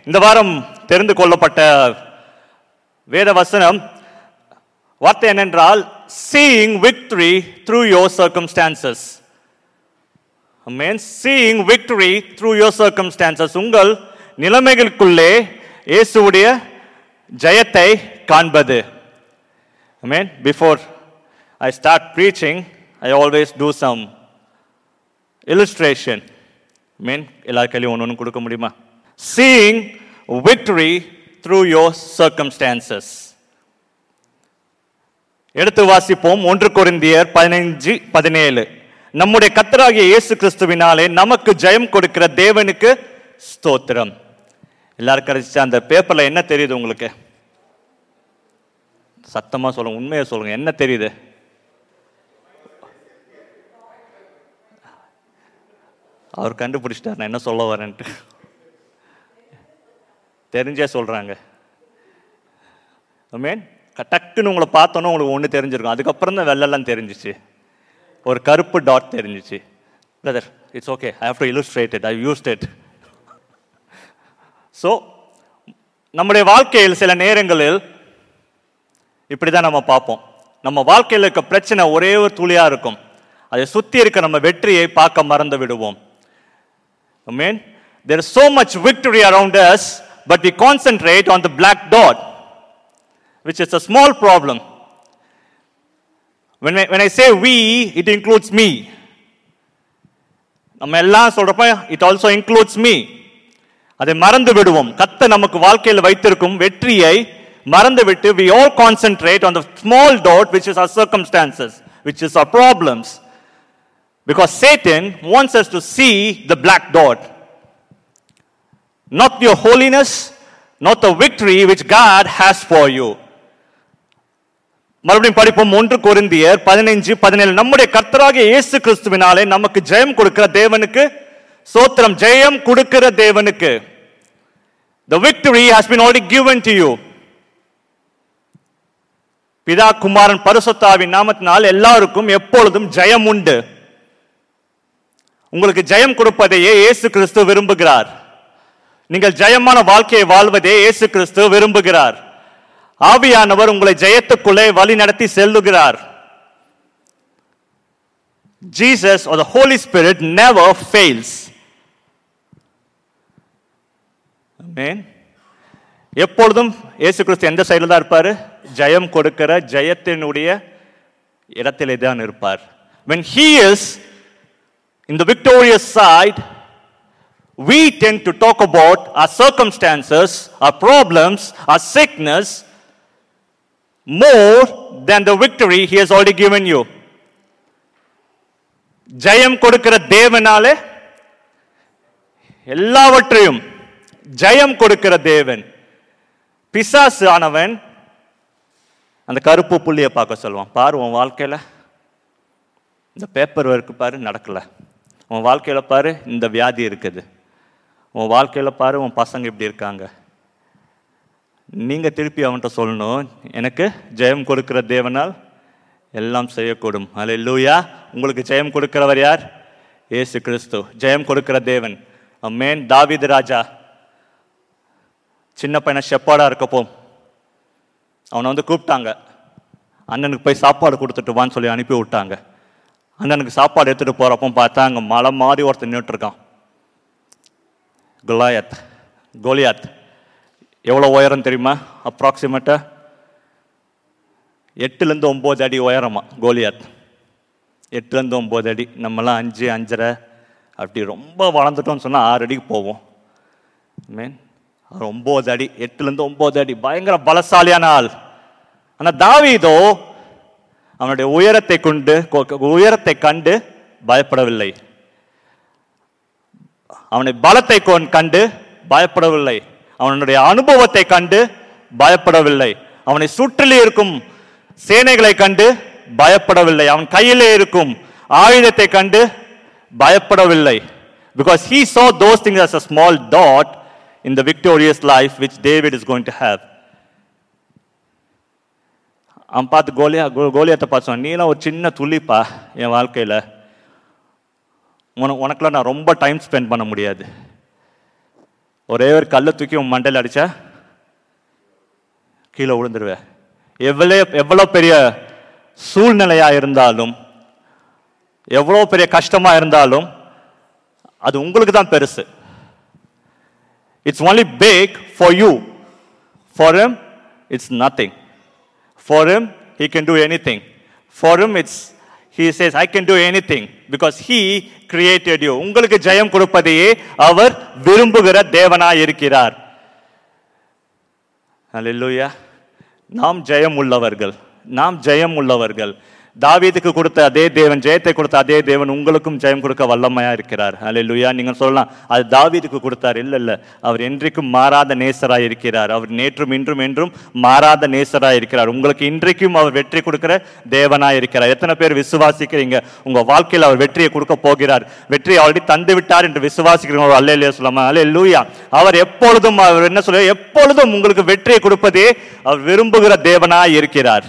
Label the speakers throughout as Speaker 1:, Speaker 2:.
Speaker 1: இந்த வாரம் தெரிந்து கொள்ளப்பட்ட வேத வசனம் வார்த்தை என்னென்றால் seeing victory through your circumstances mean seeing victory through your circumstances உங்கள் நிலைமைகளுக்குள்ளே இயேசுவுடைய ஜெயத்தை காண்பது mean before I start preaching I always do some illustration mean எல்லார் கையிலையும் ஒன்று ஒன்று கொடுக்க முடியுமா seeing victory through your circumstances எடுத்து வாசிப்போம் ஒன்று கொரிந்தியர் பதினைஞ்சு பதினேழு நம்முடைய கத்தராகிய இயேசு கிறிஸ்துவினாலே நமக்கு ஜெயம் கொடுக்கிற தேவனுக்கு ஸ்தோத்திரம் எல்லாரும் கிடைச்சா அந்த பேப்பர்ல என்ன தெரியுது உங்களுக்கு சத்தமா சொல்லுங்க உண்மையை சொல்லுங்க என்ன தெரியுது அவர் கண்டுபிடிச்சிட்டார் நான் என்ன சொல்ல வரேன்ட்டு தெரிஞ்சே சொல்றாங்க மீன் டக்குன்னு உங்களை பார்த்தோன்னே உங்களுக்கு ஒன்று தெரிஞ்சிருக்கும் அதுக்கப்புறம் தான் வெள்ளெல்லாம் தெரிஞ்சிச்சு ஒரு கருப்பு டாட் தெரிஞ்சிச்சு brother it's okay I have to illustrate it I used it so நம்முடைய வாழ்க்கையில் சில நேரங்களில் இப்படி தான் நம்ம பார்ப்போம் நம்ம வாழ்க்கையில் இருக்க பிரச்சனை ஒரே ஒரு துளியாக இருக்கும் அதை சுற்றி இருக்க நம்ம வெற்றியை பார்க்க மறந்து விடுவோம் மீன் there is so much victory around us but we concentrate on the black dot which is a small problem when I, when I say we it includes me நம்ம எல்லாம் சொல்றப்ப it also includes me அதை மறந்து விடுவோம் கத்த நமக்கு வாழ்க்கையில் வைத்திருக்கும் வெற்றியை மறந்து விட்டு we all concentrate on the small dot which is our circumstances which is our problems because Satan wants us to see the black dot. Not your holiness, not the victory which God has for you. மறுபடியும் படிப்போம் ஒன்று கொரிந்தியர் பதினைஞ்சு பதினேழு நம்முடைய கர்த்தராகிய இயேசு கிறிஸ்துவினாலே நமக்கு ஜெயம் கொடுக்கிற தேவனுக்கு சோத்திரம் ஜெயம் கொடுக்கிற தேவனுக்கு The victory has been already given to you. பிதா குமாரன் பரிசுத்தாவின் நாமத்தினால் எல்லாருக்கும் எப்பொழுதும் ஜெயம் உண்டு உங்களுக்கு ஜெயம் கொடுப்பதையே இயேசு கிறிஸ்து விரும்புகிறார் நீங்கள் ஜெயமான வாழ்க்கையை வாழ்வதே இயேசு கிறிஸ்து விரும்புகிறார் ஆவியானவர் உங்களை ஜெயத்துக்குள்ளே வழி நடத்தி செல்லுகிறார் Jesus or the Holy Spirit never fails. Amen. எப்பொழுதும் இயேசு கிறிஸ்து எந்த சைடில் தான் இருப்பார் ஜெயம் கொடுக்கிற ஜெயத்தினுடைய இடத்திலே தான் இருப்பார் when he is in the victorious side, we tend to talk about our circumstances, our problems, our sickness more than the victory he has already given you. ஜெயம் கொடுக்கிற தேவனாலே எல்லாவற்றையும் ஜெயம் கொடுக்கிற தேவன் பிசாசு ஆனவன் அந்த கருப்பு புள்ளியை பார்க்க சொல்லுவான் பாரு உன் வாழ்க்கையில இந்த பேப்பர் ஒர்க் பாரு நடக்கல உன் வாழ்க்கையில பாரு இந்த வியாதி இருக்குது உன் வாழ்க்கையில பாரு உன் பசங்க இப்படி இருக்காங்க நீங்க திருப்பி அவன்கிட்ட சொல்லணும் எனக்கு ஜெயம் கொடுக்கிற தேவனால் எல்லாம் செய்யக்கூடும் அல்லேலூயா உங்களுக்கு ஜெயம் கொடுக்கிறவர் யார் இயேசு கிறிஸ்து ஜெயம் கொடுக்கிற தேவன் அம்மேன் தாவீது ராஜா சின்ன பையனை ஷெப்பாடா இருக்கப்போ அவனை வந்து கூப்பிட்டாங்க அண்ணனுக்கு போய் சாப்பாடு கொடுத்துட்டு வான்னு சொல்லி அனுப்பி விட்டாங்க அண்ணனுக்கு சாப்பாடு எடுத்துட்டு போறப்போ பார்த்தா அங்க மலை மாதிரி ஒருத்தன் நின்றுட்டு இருக்கான் குலாயத் கோலியாத் எவ்வளோ உயரம் தெரியுமா அப்ராக்சிமேட்டா எட்டுலேருந்து ஒம்பது அடி உயரமா கோலியாத் எட்டுலேருந்து ஒம்பது அடி நம்மலாம் அஞ்சு அஞ்சரை அப்படி ரொம்ப வளர்ந்துட்டோம்னு சொன்னால் ஆறு அடிக்கு போவோம் மீன் அவர் ஒம்பது அடி எட்டுலேருந்து ஒம்பது அடி பயங்கர பலசாலியான ஆள் ஆனால் தாவீதோ அவனுடைய உயரத்தை கொண்டு கொ- உயரத்தை கண்டு பயப்படவில்லை அவனை பலத்தை கொண்- கண்டு பயப்படவில்லை அவனுடைய அனுபவத்தை கண்டு பயப்படவில்லை அவனை சுற்றிலே இருக்கும் சேனைகளை கண்டு பயப்படவில்லை அவன் கையிலே இருக்கும் ஆயுதத்தை கண்டு பயப்படவில்லை because he saw those things as a small dot in the victorious life which David is going to have அவன் பார்த்து கோலியா கோ- கோலியாத்தை பார்த்து சொன்னான் நீலாம் ஒரு சின்ன துளிப்பா என் வாழ்க்கையில் உன உனக்குலாம் நான் ரொம்ப டைம் ஸ்பெண்ட் பண்ண முடியாது ஒரே ஒரு கல்லை தூக்கி உன் மண்டையில் அடிச்சா கீழே விழுந்துருவேன் எவ்வளோ எவ்வளோ பெரிய சூழ்நிலையா இருந்தாலும் எவ்வளோ பெரிய கஷ்டமா இருந்தாலும் அது உங்களுக்கு தான் பெருசு it's only big for you for him it's nothing for him he can do anything for him it's he says i can do anything because he created you உங்களுக்கு ஜெயம் கொடுப்பதையே அவர் விரும்புகிற தேவனாய் இருக்கிறார் அல்லேலூயா நாம் ஜெயம் உள்ளவர்கள் நாம் ஜெயம் உள்ளவர்கள் தாவீதுக்கு கொடுத்த அதே தேவன் ஜெயத்தை கொடுத்த அதே தேவன் உங்களுக்கும் ஜெயம் கொடுக்க வல்லமையா இருக்கிறார் அல்லேலூயா நீங்க சொல்லலாம் அது தாவீதுக்கு கொடுத்தார் இல்ல இல்ல அவர் என்றைக்கும் மாறாத நேசராய் இருக்கிறார் அவர் நேற்றும் இன்றும் என்றும் மாறாத நேசராய் இருக்கிறார் உங்களுக்கு இன்றைக்கும் அவர் வெற்றி கொடுக்கிற தேவனாய் இருக்கிறார் எத்தனை பேர் விசுவாசிக்கிறீங்க உங்க வாழ்க்கையில் அவர் வெற்றியை கொடுக்க போகிறார் வெற்றியை ஆல்ரெடி தந்து விட்டார் என்று விசுவாசிக்கிறவங்க அல்லையா சொல்லாம அல்லேலூயா அவர் எப்பொழுதும் அவர் என்ன சொல்ல எப்பொழுதும் உங்களுக்கு வெற்றியை கொடுப்பதே அவர் விரும்புகிற தேவனாய் இருக்கிறார்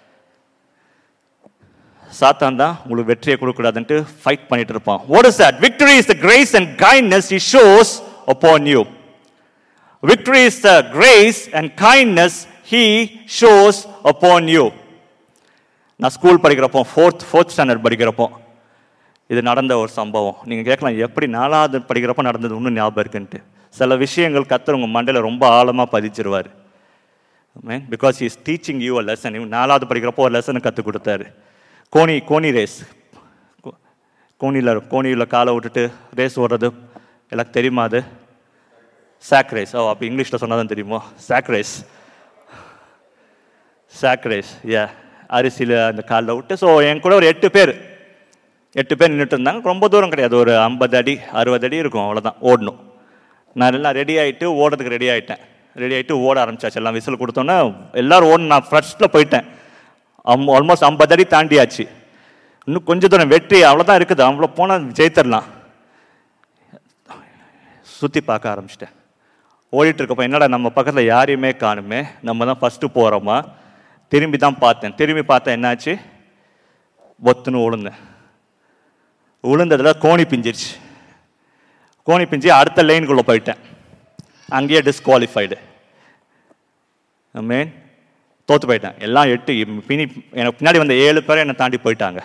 Speaker 1: சாத்தான் தான் உங்களுக்கு வெற்றியை கொடுக்கூடாதுன்ட்டு ஃபைட் பண்ணிட்டு இருப்பான் what is that victory is the grace and kindness he shows upon you victory is the grace and kindness he shows upon you நான் ஸ்கூல் படிக்கிறப்போ ஃபோர்த் ஃபோர்த் ஸ்டாண்டர்ட் படிக்கிறப்போ இது நடந்த ஒரு சம்பவம் நீங்கள் கேட்கலாம் எப்படி நாலாவது படிக்கிறப்போ நடந்தது இன்னும் ஞாபகம் இருக்குன்ட்டு சில விஷயங்கள் கத்தர் உங்கள் மண்டையில் ரொம்ப ஆழமாக பதிச்சிருவார் man because is teaching you a lesson இவன் நாலாவது படிக்கிறப்போ ஒரு லெசனை கற்றுக் கொடுத்தாரு கோணி கோணி ரேஸ் கோணியில் கோணியில் காலை விட்டுட்டு ரேஸ் ஓடுறது எனக்கு தெரியுமா அது சாக் ரேஸ் ஓ அப்போ இங்கிலீஷில் சொன்னாதான் தெரியுமோ சாக் ரேஸ் சாக் ரேஸ் ஏ அரிசியில் அந்த காலில் விட்டு ஸோ என் கூட ஒரு எட்டு பேர் எட்டு பேர் நின்றுட்டு இருந்தாங்க ரொம்ப தூரம் கிடையாது ஒரு ஐம்பது அடி அறுபது அடி இருக்கும் அவ்வளோதான் ஓடணும் நான் எல்லாம் ரெடி ஆகிட்டு ஓடுறதுக்கு ரெடி ஆகிட்டேன் ரெடி ஆகிட்டு ஓட ஆரம்பிச்சாச்சு எல்லாம் விசில் கொடுத்தோன்னே எல்லாரும் ஓட நான் ஃபர்ஸ்ட்டில் போயிட்டேன் அம் ஆல்மோஸ்ட் ஐம்பது அடி தாண்டியாச்சு இன்னும் கொஞ்சம் தூரம் வெற்றி அவ்வளோதான் இருக்குது அவ்வளோ போனால் ஜெயித்தரலாம் சுற்றி பார்க்க ஆரம்பிச்சிட்டேன் ஓடிட்டு இருக்கப்போ என்னடா நம்ம பக்கத்தில் யாரையுமே காணுமே நம்ம தான் ஃபஸ்ட்டு போகிறோமா திரும்பி தான் பார்த்தேன் திரும்பி பார்த்தேன் என்னாச்சு ஒத்துன்னு விழுந்தேன் விழுந்ததில் கோணி பிஞ்சிருச்சு கோணி பிஞ்சு அடுத்த லைனுக்குள்ளே போயிட்டேன் அங்கேயே டிஸ்குவாலிஃபைடு மேன் தோத்து போயிட்டேன் எல்லாம் எட்டு இம் பின்னி எனக்கு பின்னாடி வந்த ஏழு பேரை என்னை தாண்டி போயிட்டாங்க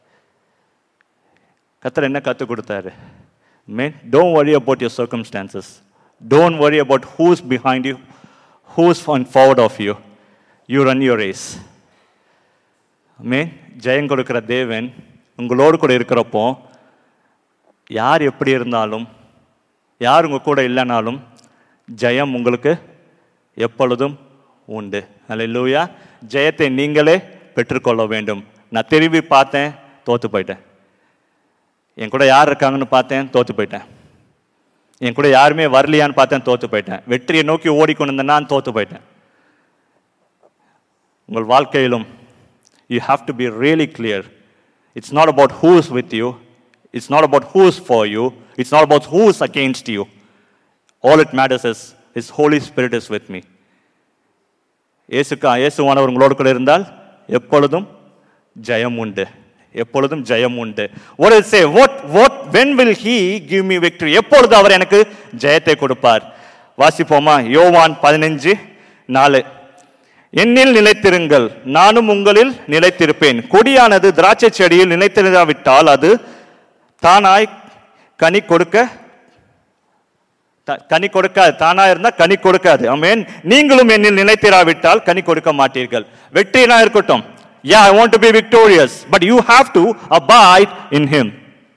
Speaker 1: கத்தர் என்ன கற்றுக் கொடுத்தாரு man don't worry about your circumstances don't worry about who's behind you who's on forward of you you run your race man ஜெயம் கொடுக்கிற தேவன் உங்களோடு கூட இருக்கிறப்போ யார் எப்படி இருந்தாலும் யார் உங்க கூட இல்லைனாலும் ஜெயம் உங்களுக்கு எப்பொழுதும் உண்டு அல்லேலூயா ஜெயத்தை நீங்களே பெற்றுக்கொள்ள வேண்டும் நான் திரும்பி பார்த்தேன் தோத்து போயிட்டேன் என் கூட யார் இருக்காங்கன்னு பார்த்தேன் தோத்து போயிட்டேன் என் கூட யாருமே வரலையான்னு பார்த்தேன் தோத்து போயிட்டேன் வெற்றியை நோக்கி ஓடிக்கொண்டு இருந்தேன்னா தோத்து போயிட்டேன் உங்கள் வாழ்க்கையிலும் you have to be really clear it's not about who is with you it's not about who is for you it's not about who is against you all it matters is is Holy Spirit is with me இயேசுக்கா இயேசுவானவர் உங்களோடு கூட இருந்தால் எப்பொழுதும் ஜெயம் உண்டு எப்பொழுதும் ஜெயம் உண்டு ஒரு say what what when will he give me victory எப்பொழுது அவர் எனக்கு ஜெயத்தை கொடுப்பார் வாசிப்போமா யோவான் பதினஞ்சு நாலு என்னில் நிலைத்திருங்கள் நானும் உங்களில் நிலைத்திருப்பேன் கொடியானது திராட்சை செடியில் நிலைத்திருந்தாவிட்டால் அது தானாய் கனி கொடுக்க த- கனி கொடுக்காது தானா இருந்தா கனி கொடுக்காது ஆமென் நீங்களும் என்னில் நிலைத்திராவிட்டால் கனி கொடுக்க மாட்டீர்கள் வெற்றினா இருக்கட்டும் yeah I want to be victorious but you have to abide in him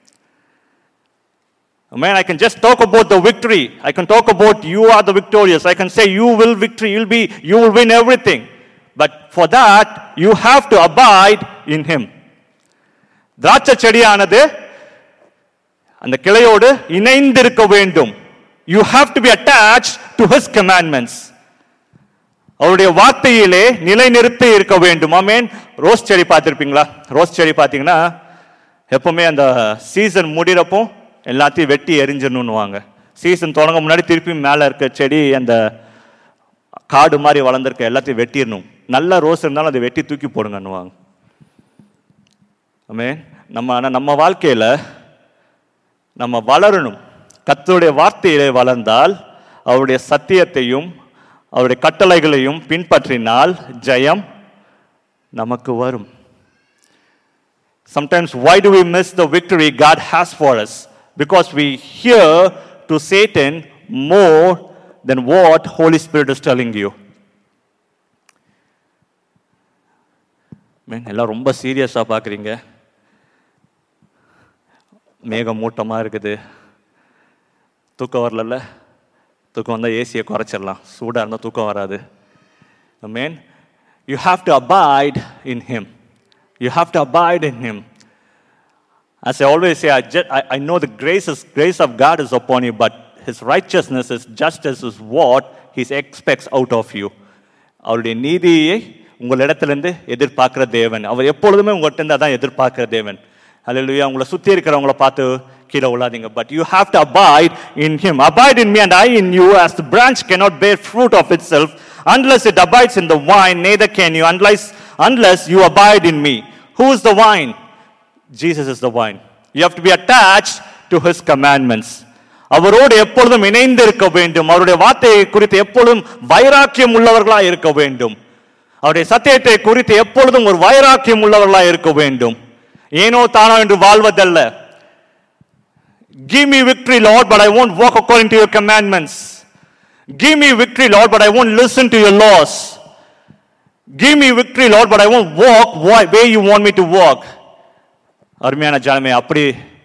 Speaker 1: Man, I can just talk about the victory. I can talk about you are the victorious. I can say you will victory. You'll be, you will win everything. But for that, you have to abide in Him. திராட்சை செடியானது அந்த கிளையோடு இணைந்திருக்க வேண்டும் you have to be attach to his commandments அவருடைய வார்த்தையிலே நிலைநிறுத்தி இருக்க வேண்டும் ஆமேன் ரோஸ் செடி பார்த்துருப்பீங்களா ரோஸ் செடி பார்த்தீங்கன்னா எப்பவுமே அந்த சீசன் முடிகிறப்போ எல்லாத்தையும் வெட்டி எரிஞ்சிடணுன்னுவாங்க சீசன் தொடங்க முன்னாடி திருப்பி மேலே இருக்க செடி அந்த காடு மாதிரி வளர்ந்துருக்க எல்லாத்தையும் வெட்டிடணும் நல்ல ரோஸ் இருந்தாலும் அதை வெட்டி தூக்கி போடுங்கன்னுவாங்க ஆமே நம்ம ஆனா நம்ம வாழ்க்கையில நம்ம வளரணும் கர்த்தருடைய வார்த்தையிலே வளர்ந்தால் அவருடைய சத்தியத்தையும் அவருடைய கட்டளைகளையும் பின்பற்றினால் ஜெயம் நமக்கு வரும் Sometimes, why do we miss the victory God has for us? Because we hear to Satan more than what Holy Spirit is telling you. Man, எல்லாம் ரொம்ப சீரியஸாக பார்க்குறீங்க மேகம் மூட்டமாக இருக்குது தூக்கம் வரலல்ல தூக்கம் வந்தால் ஏசியை குறைச்சிடலாம் சூடாக இருந்தால் தூக்கம் வராது man you have to abide in him You have to abide in Him. As I always say, I, ju- I, I know the grace, is, grace of God is upon you, but His righteousness is justice is what He expects out of you. அவருடைய நீதியை உங்களிடத்திலிருந்து எதிர்பார்க்கிற தேவன் அவர் எப்பொழுதுமே உங்கள்கிட்ட இருந்து அதான் எதிர்பார்க்கிற தேவன் அல்லேலூயா உங்களை சுற்றி இருக்கிறவங்கள பார்த்து கீழே விழாதீங்க but you have to abide in him abide in me and I in you as the branch cannot bear fruit of itself unless it abides in the vine neither can you unless unless you abide in me who is the vine Jesus is the vine you have to be attached to his commandments அவரோடு எப்பொழுதும் இணைந்து இருக்க வேண்டும் அவருடைய வார்த்தையை குறித்து எப்பொழுதும் வைராக்கியம் உள்ளவர்களா இருக்க வேண்டும் அவருடைய சத்தியத்தை குறித்து எப்பொழுதும் ஒரு வைராக்கியம் உள்ளவர்களா இருக்க வேண்டும் ஏனோ தானோ என்று வாழ்வதல்ல Give me victory, Lord, but I won't walk according to your commandments. Give me victory, Lord, but I won't listen to your laws. Give me victory, Lord, but I won't walk why- where you want me to walk. அருமையான ஜனமே அப்படி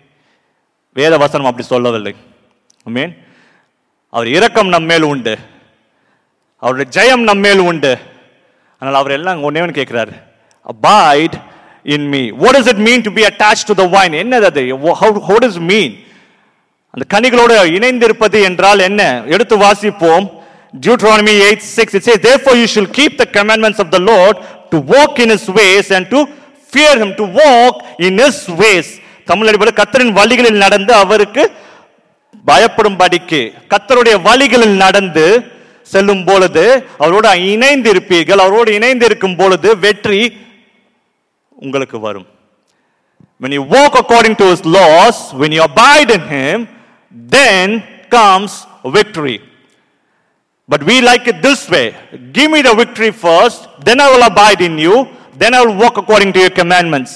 Speaker 1: வேத வசனம் அப்படி சொல்லவில்லை மீன் அவர் இரக்கம் நம்ம மேல் உண்டு அவருடைய ஜெயம் நம்ம மேல் உண்டு அதனால் அவர் எல்லாம் ஒன்னே ஒன்று கேட்கிறாரு abide in me what does it mean to be attached to the vine என்னது அது how, how does it mean அந்த கனிகளோடு இணைந்திருப்பது என்றால் என்ன எடுத்து வாசிப்போம் Deuteronomy 8 6 it says therefore you shall keep the commandments of the Lord to walk in his ways and to fear him to walk in his ways Tamil அடிப்படையில் கத்தரின் வழிகளில் நடந்து அவருக்கு பயப்படும்படிக்கு கத்தருடைய வழிகளில் நடந்து செல்லும் பொழுது அவரோடு இணைந்து இருப்பீர்கள் அவரோடு இணைந்து இருக்கும் பொழுது வெற்றி உங்களுக்கு வரும் when you walk according to his laws when you abide in him then comes victory but we like it this way give me the victory first then i will abide in you then i will walk according to your commandments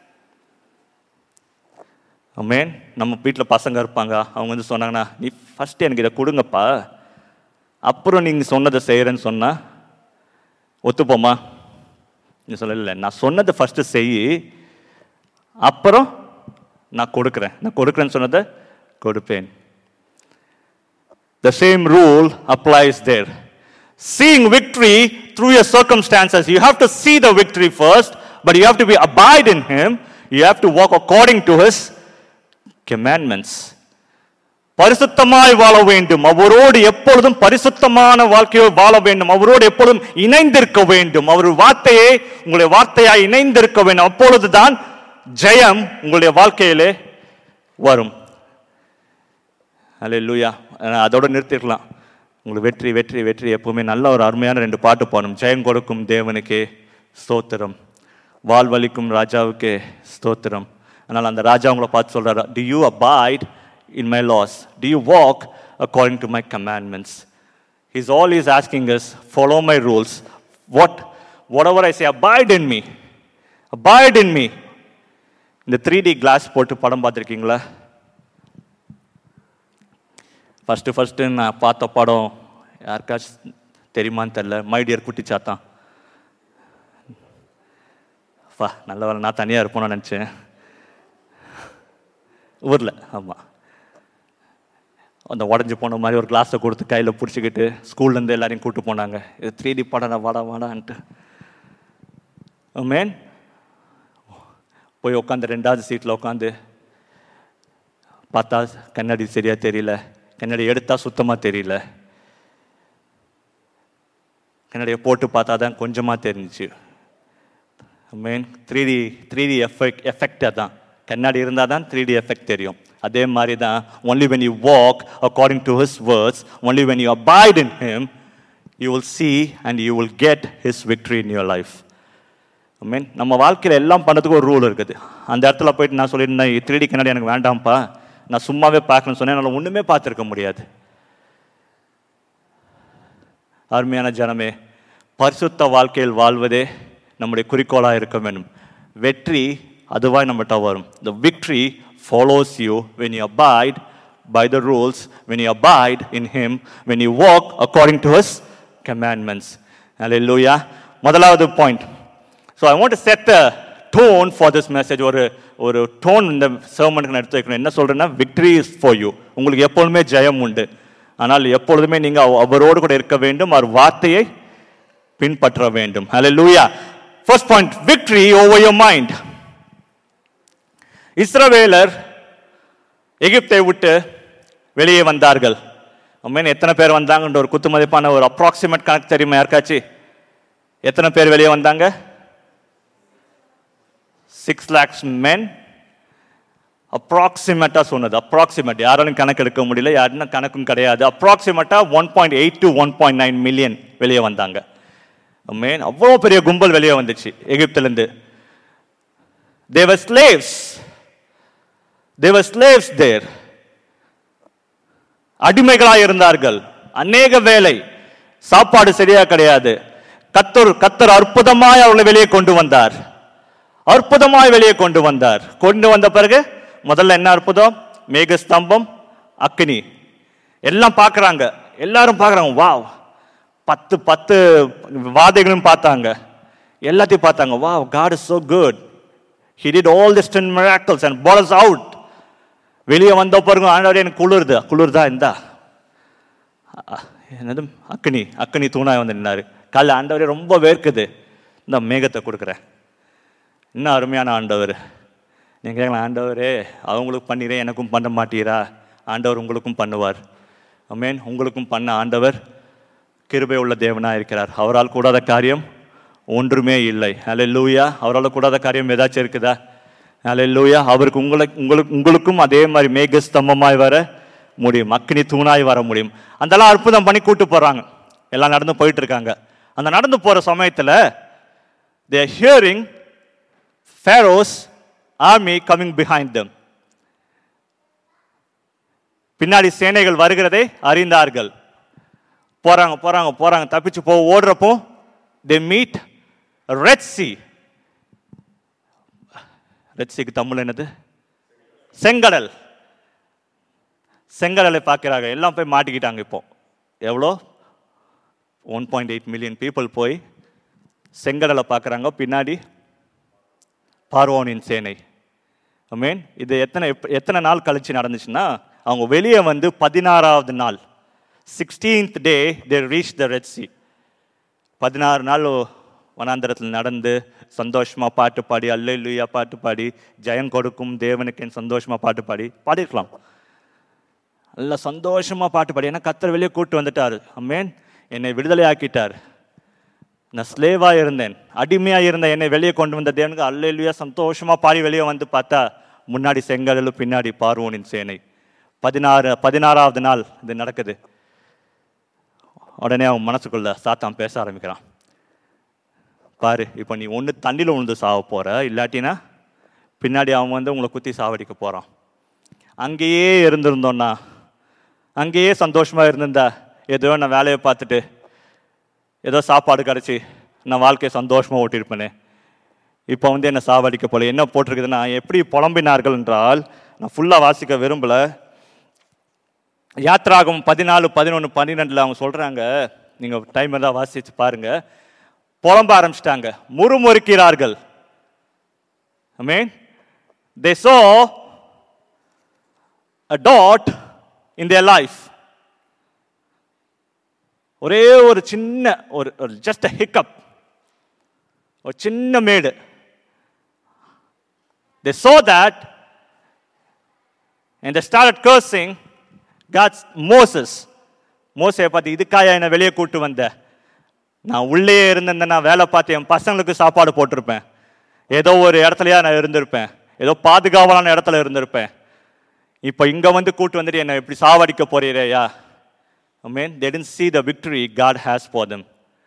Speaker 1: அமேன் நம்ம வீட்டில் பசங்க இருப்பாங்க அவங்க வந்து சொன்னாங்கன்னா நீ first எனக்கு இதை கொடுங்கப்பா அப்புறம் நீங்கள் சொன்னதை செய்கிறேன்னு சொன்னா ஒத்துப்போமா நீ சொல்லல நான் சொன்னதை ஃபர்ஸ்ட் செய் அப்புறம் நான் கொடுக்குறேன் நான் கொடுக்குறேன்னு சொன்னதை கொடுப்பேன் The same rule applies there. Seeing victory through your circumstances, you have to see the victory first, but you have to be abide in Him. You have to walk according to His commandments. பரிசுத்தமாய் வாழ வேண்டும் அவரோடு எப்பொழுதும் பரிசுத்தமான வாழ்க்கையை வாழ வேண்டும் அவரோடு எப்பொழுதும் இணைந்திருக்க வேண்டும் அவர் வார்த்தையை உங்களுடைய வார்த்தையாய் இணைந்திருக்க வேண்டும் அப்பொழுதுதான் ஜெயம் உங்களுடைய வாழ்க்கையிலே வரும் அல்லேலூயா அதோட நிறுத்திடலாம் உங்களுக்கு வெற்றி வெற்றி வெற்றி எப்பவுமே நல்ல ஒரு அருமையான ரெண்டு பாட்டு பாடணும் ஜெயம் கொடுக்கும் தேவனுக்கே ஸ்தோத்திரம் வாழ்வழிக்கும் ராஜாவுக்கே ஸ்தோத்திரம் அதனால் அந்த ராஜா உங்களை பார்த்து சொல்றாரு do you abide in my laws do you walk according to my commandments he's always asking us follow my rules what whatever i say abide in me abide in me இந்த த்ரீ டி கிளாஸ் போட்டு படம் பார்த்துருக்கீங்களா first first நான் பார்த்த படம் யாருக்காச்சும் தெரியுமான்னு தெரில மை டியர் குட்டி சாத்தான் வா நல்ல வேலை நான் தனியாக இருப்போம்னு நினச்சேன் ஊரில் ஆமாம் அந்த உடஞ்சி போன மாதிரி ஒரு கிளாஸை கொடுத்து கையில் பிடிச்சிக்கிட்டு ஸ்கூல்லேருந்து எல்லாரையும் கூப்பிட்டு போனாங்க இது த்ரீ டி படம் நான் வாடா வாடான்ட்டு மேன் போய் உட்காந்து ரெண்டாவது சீட்டில் உட்காந்து பார்த்தா கண்ணாடி சரியாக தெரியல கண்ணாடி எடுத்தால் சுத்தமாக தெரியல கண்ணாடியை போட்டு பார்த்தா தான் கொஞ்சமாக தெரிஞ்சிச்சு mean three D three D effect effect அதான் கண்ணாடி இருந்தால் தான் த்ரீ டி எஃபெக்ட் தெரியும் அதே மாதிரி தான் only when you walk according to his words only when you abide in him you will see and you will get his victory in your life mean நம்ம வாழ்க்கையில் எல்லாம் பண்ணுறதுக்கு ஒரு ரூல் இருக்குது அந்த இடத்துல போயிட்டு நான் சொல்லியிருந்தேன் த்ரீ டி கண்ணாடி எனக்கு வேண்டாம்ப்பா நான் சும்மாவே பார்க்கணும்னு சொன்னேன் என்னால் ஒன்றுமே பார்த்துருக்க முடியாது அருமையான ஜனமே பரிசுத்த வாழ்க்கையில் வாழ்வதே நம்முடைய குறிக்கோளாக இருக்க வேண்டும் வெற்றி அதுவாய் நம்மகிட்ட வரும் the victory follows you when you abide by the rules when you abide in him when you walk according to his commandments hallelujah முதலாவது point so I want set the tone for this message ஒரு ஒரு tone இந்த சர்மனுக்கு நான் எடுத்து வைக்கணும் என்ன சொல்றேன்னா victory is for you உங்களுக்கு எப்பொழுதுமே ஜெயம் உண்டு ஆனால் எப்பொழுதுமே நீங்க அவ- அவரோடு கூட இருக்க வேண்டும் அவர் வார்த்தையை பின்பற்ற வேண்டும் ஹalleluya first point victory over your mind இஸ்ரவேலர் எகிப்தை விட்டு வெளியே வந்தார்கள் அம்மேன் எத்தனை பேர் வந்தாங்கன்ற ஒரு குத்து மதிப்பான ஒரு அப்ராக்சிமேட் கணக்கு தெரியுமா யாருக்காச்சு எத்தனை பேர் வெளியே வந்தாங்க சிக்ஸ் லேக்ஸ் மென் அப்ராக்சிமேட்டாக சொன்னது அப்ராக்சிமேட் யாராலும் கணக்கு எடுக்க முடியல யாருன்னா கணக்கும் கிடையாது அப்ராக்சிமேட்டாக one point eight to one point nine million வெளியே வந்தாங்க மேன் அவ்வளோ பெரிய கும்பல் வெளியே வந்துச்சு எகிப்திலேருந்து தேவர் ஸ்லேவ்ஸ் தேவர் ஸ்லேவ்ஸ் தேர் அடிமைகளாய் இருந்தார்கள் அநேக வேலை சாப்பாடு சரியா கிடையாது கத்தர் கத்தர் அற்புதமாய் அவர்களை வெளியே கொண்டு வந்தார் அற்புதமாய் வெளியே கொண்டு வந்தார் கொண்டு வந்த பிறகு முதல்ல என்ன அற்புதம் மேகஸ்தம்பம் அக்னி எல்லாம் பார்க்கறாங்க எல்லாரும் பார்க்கறாங்க வாவ் பத்து பத்து வாதைகளும் பார்த்தாங்க எல்லாத்தையும் பார்த்தாங்க wow God is so good he did all this 10 miracles and brought us out வெளியே வந்த பிறகு ஆண்டவரே எனக்கு குளிருது குளிர்தா இந்தா அ- என்னது அக்னி அக்னி தூணாய் வந்து நின்னாரு காலைல ஆண்டவரே ரொம்ப வேர்க்குது இந்த மேகத்தை கொடுக்குறேன் இன்னும் அருமையான ஆண்டவர் நீங்கள் கேட்கலாம் ஆண்டவரே அவங்களுக்கு பண்ணிடுறேன் எனக்கும் பண்ண மாட்டீரா ஆண்டவர் உங்களுக்கும் பண்ணுவார் அமேன் உங்களுக்கும் பண்ண ஆண்டவர் கிருபை உள்ள தேவனாக இருக்கிறார் அவரால் கூடாத காரியம் ஒன்றுமே இல்லை அல்ல லூயா அவரால் கூடாத காரியம் ஏதாச்சும் இருக்குதா அல்ல லூயா அவருக்கு உங்களுக்கு உங்களுக்கு உங்களுக்கும் அதே மாதிரி மேக ஸ்தம்பமாய் வர முடியும் அக்னி தூணாய் வர முடியும் அதெல்லாம் அற்புதம் பண்ணி கூட்டு போறாங்க எல்லாம் நடந்து போயிட்டு இருக்காங்க அந்த நடந்து போற சமயத்துல they are hearing Pharaoh's army coming behind them. பின்னாடி சேனைகள் வருகிறதை அறிந்தார்கள் போறாங்க போறாங்க போறாங்க தப்பிச்சு போ ஓடுறப்போ they meet Red Sea Red சிக்கு தமிழ் என்னது செங்கடல் செங்கடலை பார்க்கிறாங்க எல்லாம் போய் மாட்டிக்கிட்டாங்க இப்போ எவ்வளோ one point eight million people போய் செங்கடலை பார்க்குறாங்க பின்னாடி பார்வோனின் சேனை மீன் இது எத்தனை எப்ப- எத்தனை நாள் கழிச்சு நடந்துச்சுன்னா அவங்க வெளியே வந்து பதினாறாவது நாள் sixteenth day they reach the Red Sea பதினாறு நாள் வனாந்தரத்தில் நடந்து சந்தோஷமா பாட்டு பாடி அல்லேலூயா பாட்டு பாடி ஜெயம் கொடுக்கும் தேவனுக்கு என் சந்தோஷமா பாட்டு பாடி பாடிருக்கலாம் நல்லா சந்தோஷமா பாட்டு பாடி ஏன்னா கத்தர் வெளியே கூட்டு வந்துட்டாரு அம்மேன் என்னை விடுதலை ஆக்கிட்டார் நான் ஸ்லேவா இருந்தேன் அடிமையா இருந்த என்னை வெளியே கொண்டு வந்த தேவனுக்கு அல்லேலுயா சந்தோஷமா பாடி வெளியே வந்து பார்த்தா முன்னாடி செங்கடலும் பின்னாடி பார்வோனின் சேனை பதினாறு பதினாறாவது நாள் இது நடக்குது உடனே அவன் மனசுக்குள்ள சாத்தான் பேச ஆரம்பிக்கிறான் பாரு இப்போ நீ ஒன்று தண்ணியில் உழுந்து சாவ போற இல்லாட்டினா பின்னாடி அவன் வந்து உங்களை குத்தி சாவடிக்க போறான் அங்கேயே இருந்திருந்தோன்னா அங்கேயே சந்தோஷமா இருந்திருந்தா ஏதோ நான் வேலையை பார்த்துட்டு ஏதோ சாப்பாடு கிடச்சி நான் வாழ்க்கையை சந்தோஷமாக ஓட்டியிருப்பேனே இப்போ வந்து என்ன சாவடிக்க போல என்ன போட்டிருக்குதுன்னா எப்படி புலம்பினார்கள் என்றால் நான் ஃபுல்லாக வாசிக்க விரும்பல யாத்ராகம் பதினாலு பதினொன்று பன்னிரெண்டில் அவங்க சொல்கிறாங்க நீங்கள் டைம் இருந்தால் வாசிச்சு பாருங்க புலம்ப ஆரம்பிச்சிட்டாங்க முறுமுறுக்கிறார்கள் ஐ மீன் தே saw a dot in their life ஒரே ஒரு சின்ன ஒரு ஜஸ்ட் ஹிக்கப் ஒரு சின்ன மேடு they saw that and they started cursing God's Moses மோசையை பார்த்து இதுக்காயா என்னை வெளியே கூட்டு வந்த நான் உள்ளே இருந்திருந்தேன் நான் வேலை பார்த்து என் பசங்களுக்கு சாப்பாடு போட்டிருப்பேன் ஏதோ ஒரு இடத்துலயா நான் இருந்திருப்பேன் ஏதோ பாதுகாவலான இடத்துல இருந்திருப்பேன் இப்போ இங்க வந்து கூட்டு வந்துட்டு என்னை இப்படி சாவடிக்க போறீரேயா I mean, they didn't see the victory God has for them.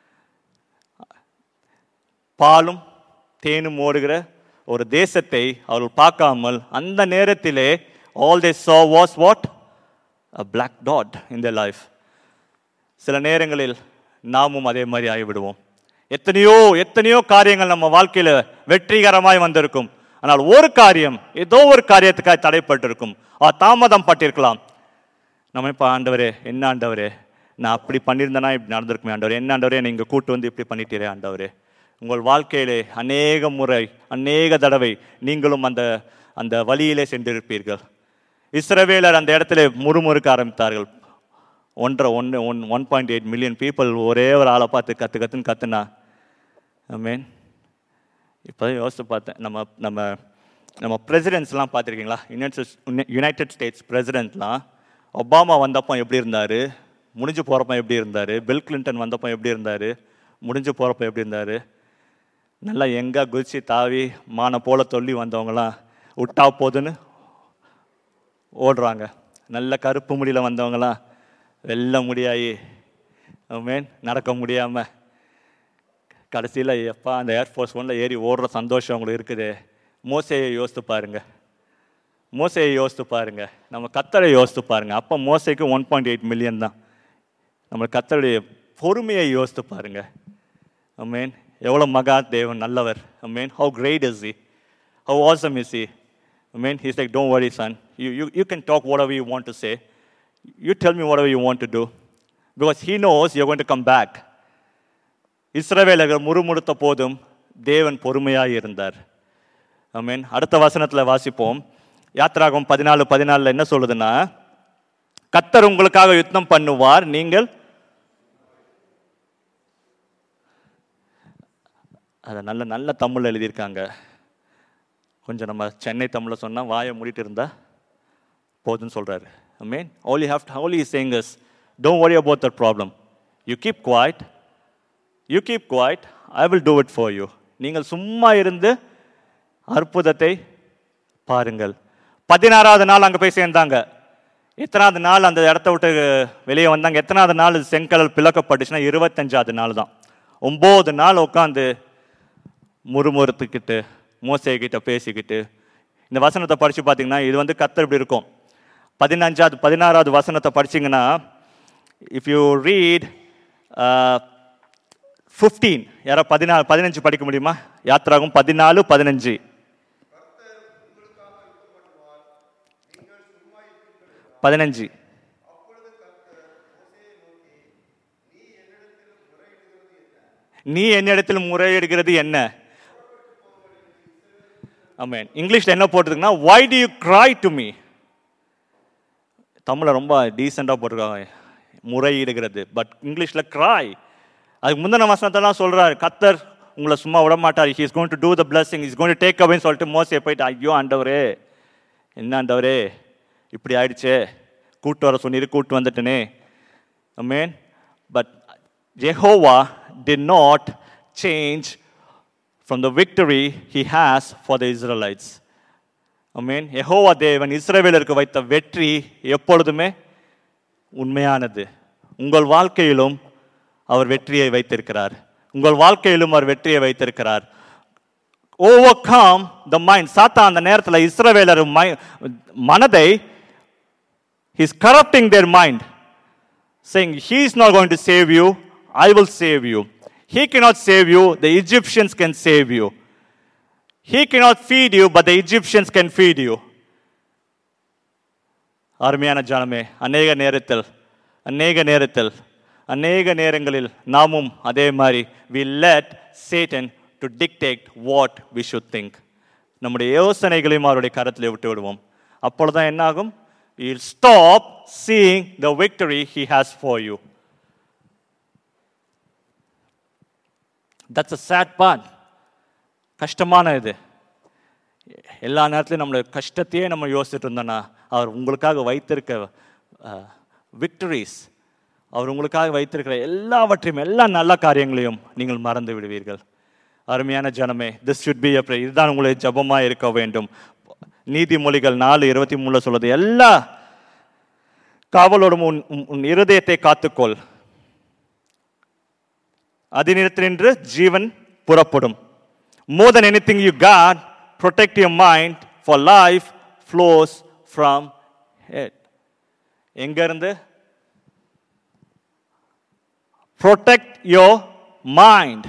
Speaker 1: பாலும் தேனும் ஓடுகிற ஒரு தேசத்தை அவர்கள் பார்க்காமல் அந்த நேரத்திலே all they saw was what a black dot in their life சில நேரங்களில் நாமும் அதே மாதிரி ஆகிவிடுவோம் எத்தனையோ எத்தனையோ காரியங்கள் நம்ம வாழ்க்கையில வெற்றிகரமாய் வந்திருக்கும் ஆனால் ஒரு காரியம் ஏதோ ஒரு காரியத்துக்காக தடைப்பட்டிருக்கும் ஆ தாமதம் பட்டிருக்கலாம் நம்ம இப்போ ஆண்டவரே என்ன ஆண்டவரே நான் அப்படி பண்ணியிருந்தேனா இப்படி நடந்திருக்குமே ஆண்டவரே என்ன ஆண்டவரே நீங்க கூட்டு வந்து இப்படி பண்ணிட்டீரே ஆண்டவரே உங்கள் வாழ்க்கையிலே அநேக முறை அநேக தடவை நீங்களும் அந்த அந்த வழியிலே சென்றிருப்பீர்கள் இஸ்ரவேலர் அந்த இடத்துல முறுமுறுக்க ஆரம்பித்தார்கள் ஒன்றரை ஒன்று one one point eight million people ஒரே ஒரு ஆளை பார்த்து கற்று கற்றுன்னு கத்துனா மீன் இப்போ யோசித்து பார்த்தேன் நம்ம நம்ம நம்ம பிரசிடென்ட்ஸ்லாம் பார்த்துருக்கீங்களா யுனைடெட் யுனைடெட் ஸ்டேட்ஸ் பிரசிடென்ட்லாம் ஒபாமா வந்தப்போ எப்படி இருந்தார் முடிஞ்சு போகிறப்ப எப்படி இருந்தார் பில் கிளின்டன் வந்தப்போ எப்படி இருந்தார் முடிஞ்சு போகிறப்ப எப்படி இருந்தார் நல்லா எங்கே குதிச்சு தாவி மானை போல சொல்லி வந்தவங்களாம் விட்டா போதுன்னு ஓடுறாங்க நல்ல கருப்பு முடியில் வந்தவங்களாம் வெள்ள முடியாயி மேன் நடக்க முடியாமல் கடைசியில் எப்பா அந்த ஏர்ஃபோர்ஸ் ஒன்றில் ஏறி ஓடுற சந்தோஷம் உங்களுக்கு இருக்குது மோசையை யோசித்து பாருங்க மோசையை யோசித்து பாருங்க நம்ம கத்தரை யோசித்து பாருங்க அப்போ மோசைக்கு ஒன் பாயிண்ட் எயிட் மில்லியன் தான் நம்ம கத்தருடைய பொறுமையை யோசித்து பாருங்க மீன் எவ்வளோ மகா தேவன் நல்லவர் mean how great is he how awesome is he mean he's like don't worry son you, you, you can talk whatever you want to say you tell me whatever you want to do because he knows you're going to come back இஸ்ரவேலர்கள் முறுமுறுத்த போதும் தேவன் பொறுமையாக இருந்தார் மீன் அடுத்த வசனத்தில் வாசிப்போம் யாத்ராகம் பதினாலு பதினாலில் என்ன சொல்லுதுன்னா கத்தர் உங்களுக்காக யுத்தம் பண்ணுவார் நீங்கள் அதை நல்ல நல்ல தமிழில் எழுதியிருக்காங்க கொஞ்சம் நம்ம சென்னை தமிழில் சொன்னால் வாயை மூடிட்டு இருந்தா போதுன்னு சொல்கிறாரு ஐ மீன் all you have to all he is saying is don't worry about that problem you keep quiet you keep quiet i will do it for you நீங்கள் சும்மா இருந்து அற்புதத்தை பாருங்கள் பதினாறாவது நாள் அங்கே போய் சேர்ந்தாங்க எத்தனாவது நாள் அந்த இடத்த விட்டு வெளியே வந்தாங்க எத்தனாவது நாள் செங்கடல் பிளக்கப்பட்டுச்சுன்னா இருபத்தஞ்சாவது நாள் தான் ஒம்பது நாள் உட்காந்து முறுமுறுத்துக்கிட்டு மோசைக்கிட்ட பேசிக்கிட்டு இந்த வசனத்தை படித்து பார்த்தீங்கன்னா இது வந்து கத்தர் இப்படி இருக்கும் பதினஞ்சாவது பதினாறாவது வசனத்தை படிச்சீங்கன்னா இஃப் யூ ரீட் ஃபிஃப்டீன் யாரோ பதினாலு பதினஞ்சு படிக்க முடியுமா யாத்ராகும் பதினாலு பதினஞ்சு பதினஞ்சு நீ என்னிடத்தில் முறையிடுகிறது என்ன ஆமேன் இங்கிலீஷ்ல என்ன போட்டிருக்குன்னா why do you cry to me தமிழ்ல ரொம்ப டீசெண்டாக போட்டிருக்காங்க முறையிடுகிறது பட் இங்கிலீஷ்ல cry அதுக்கு முந்தின வசனத்தெல்லாம் சொல்றாரு கத்தர் உங்களை சும்மா விட மாட்டார் he is going to do the blessing is going to take அவேன்னு சொல்லிட்டு மோசையை போயிட்டு ஐயோ ஆண்டவரே என்ன ஆண்டவரே இப்படி ஆயிடுச்சே கூட்டு வர சொன்னீரு கூட்டு வந்துட்டனே mean but Jehovah did not change from the victory he has for the Israelites. Mean யெகோவா தேவன் இஸ்ரவேலருக்கு வைத்த வெற்றி எப்பொழுதுமே உண்மையானது உங்கள் வாழ்க்கையிலும் அவர் வெற்றியை வைத்திருக்கிறார் உங்கள் வாழ்க்கையிலும் அவர் வெற்றியை வைத்திருக்கிறார் ஓவர் கம் த மைண்ட் சாத்தா அந்த நேரத்தில் இஸ்ரவேலர் மனதை his corrupting their mind saying, He is not going to save you, I will save you. He cannot save you, the Egyptians can save you. He cannot feed you, but the Egyptians can feed you. அருமையான ஜனமே அநேக நேரத்தில் அநேக நேரத்தில் அநேக நேரங்களில் நாமும் அதே மாதிரி we let Satan to dictate what we should think நம்முடைய யோசனைகளையும் அவருடைய கரத்தில் விட்டு விடுவோம் அப்பொழுதுதான் என்ன ஆகும் you'll stop seeing the victory he has for you. That's a sad part. கஷ்டமான இது எல்லா நேரத்துலையும் நம்மளோட கஷ்டத்தையே நம்ம யோசிச்சுட்டு இருந்தோன்னா அவர் உங்களுக்காக வைத்திருக்க விக்டரிஸ் அவர் உங்களுக்காக வைத்திருக்கிற எல்லாவற்றையும் எல்லா நல்ல காரியங்களையும் நீங்கள் மறந்து விடுவீர்கள் அருமையான ஜனமே திஸ் ஷுட் பி அப்ரே இதுதான் உங்களுடைய ஜபமாக இருக்க வேண்டும் நீதிமொழிகள் நாலு இருபத்தி மூணுல சொல்லுது எல்லா காவலோடும் உன் உன்- உன் இருதயத்தை காத்துக்கொள் அதினிடத்தினின்று ஜீவன் புறப்படும் மோர் than anything you got protect your mind for life flows from it எங்க இருந்து protect your mind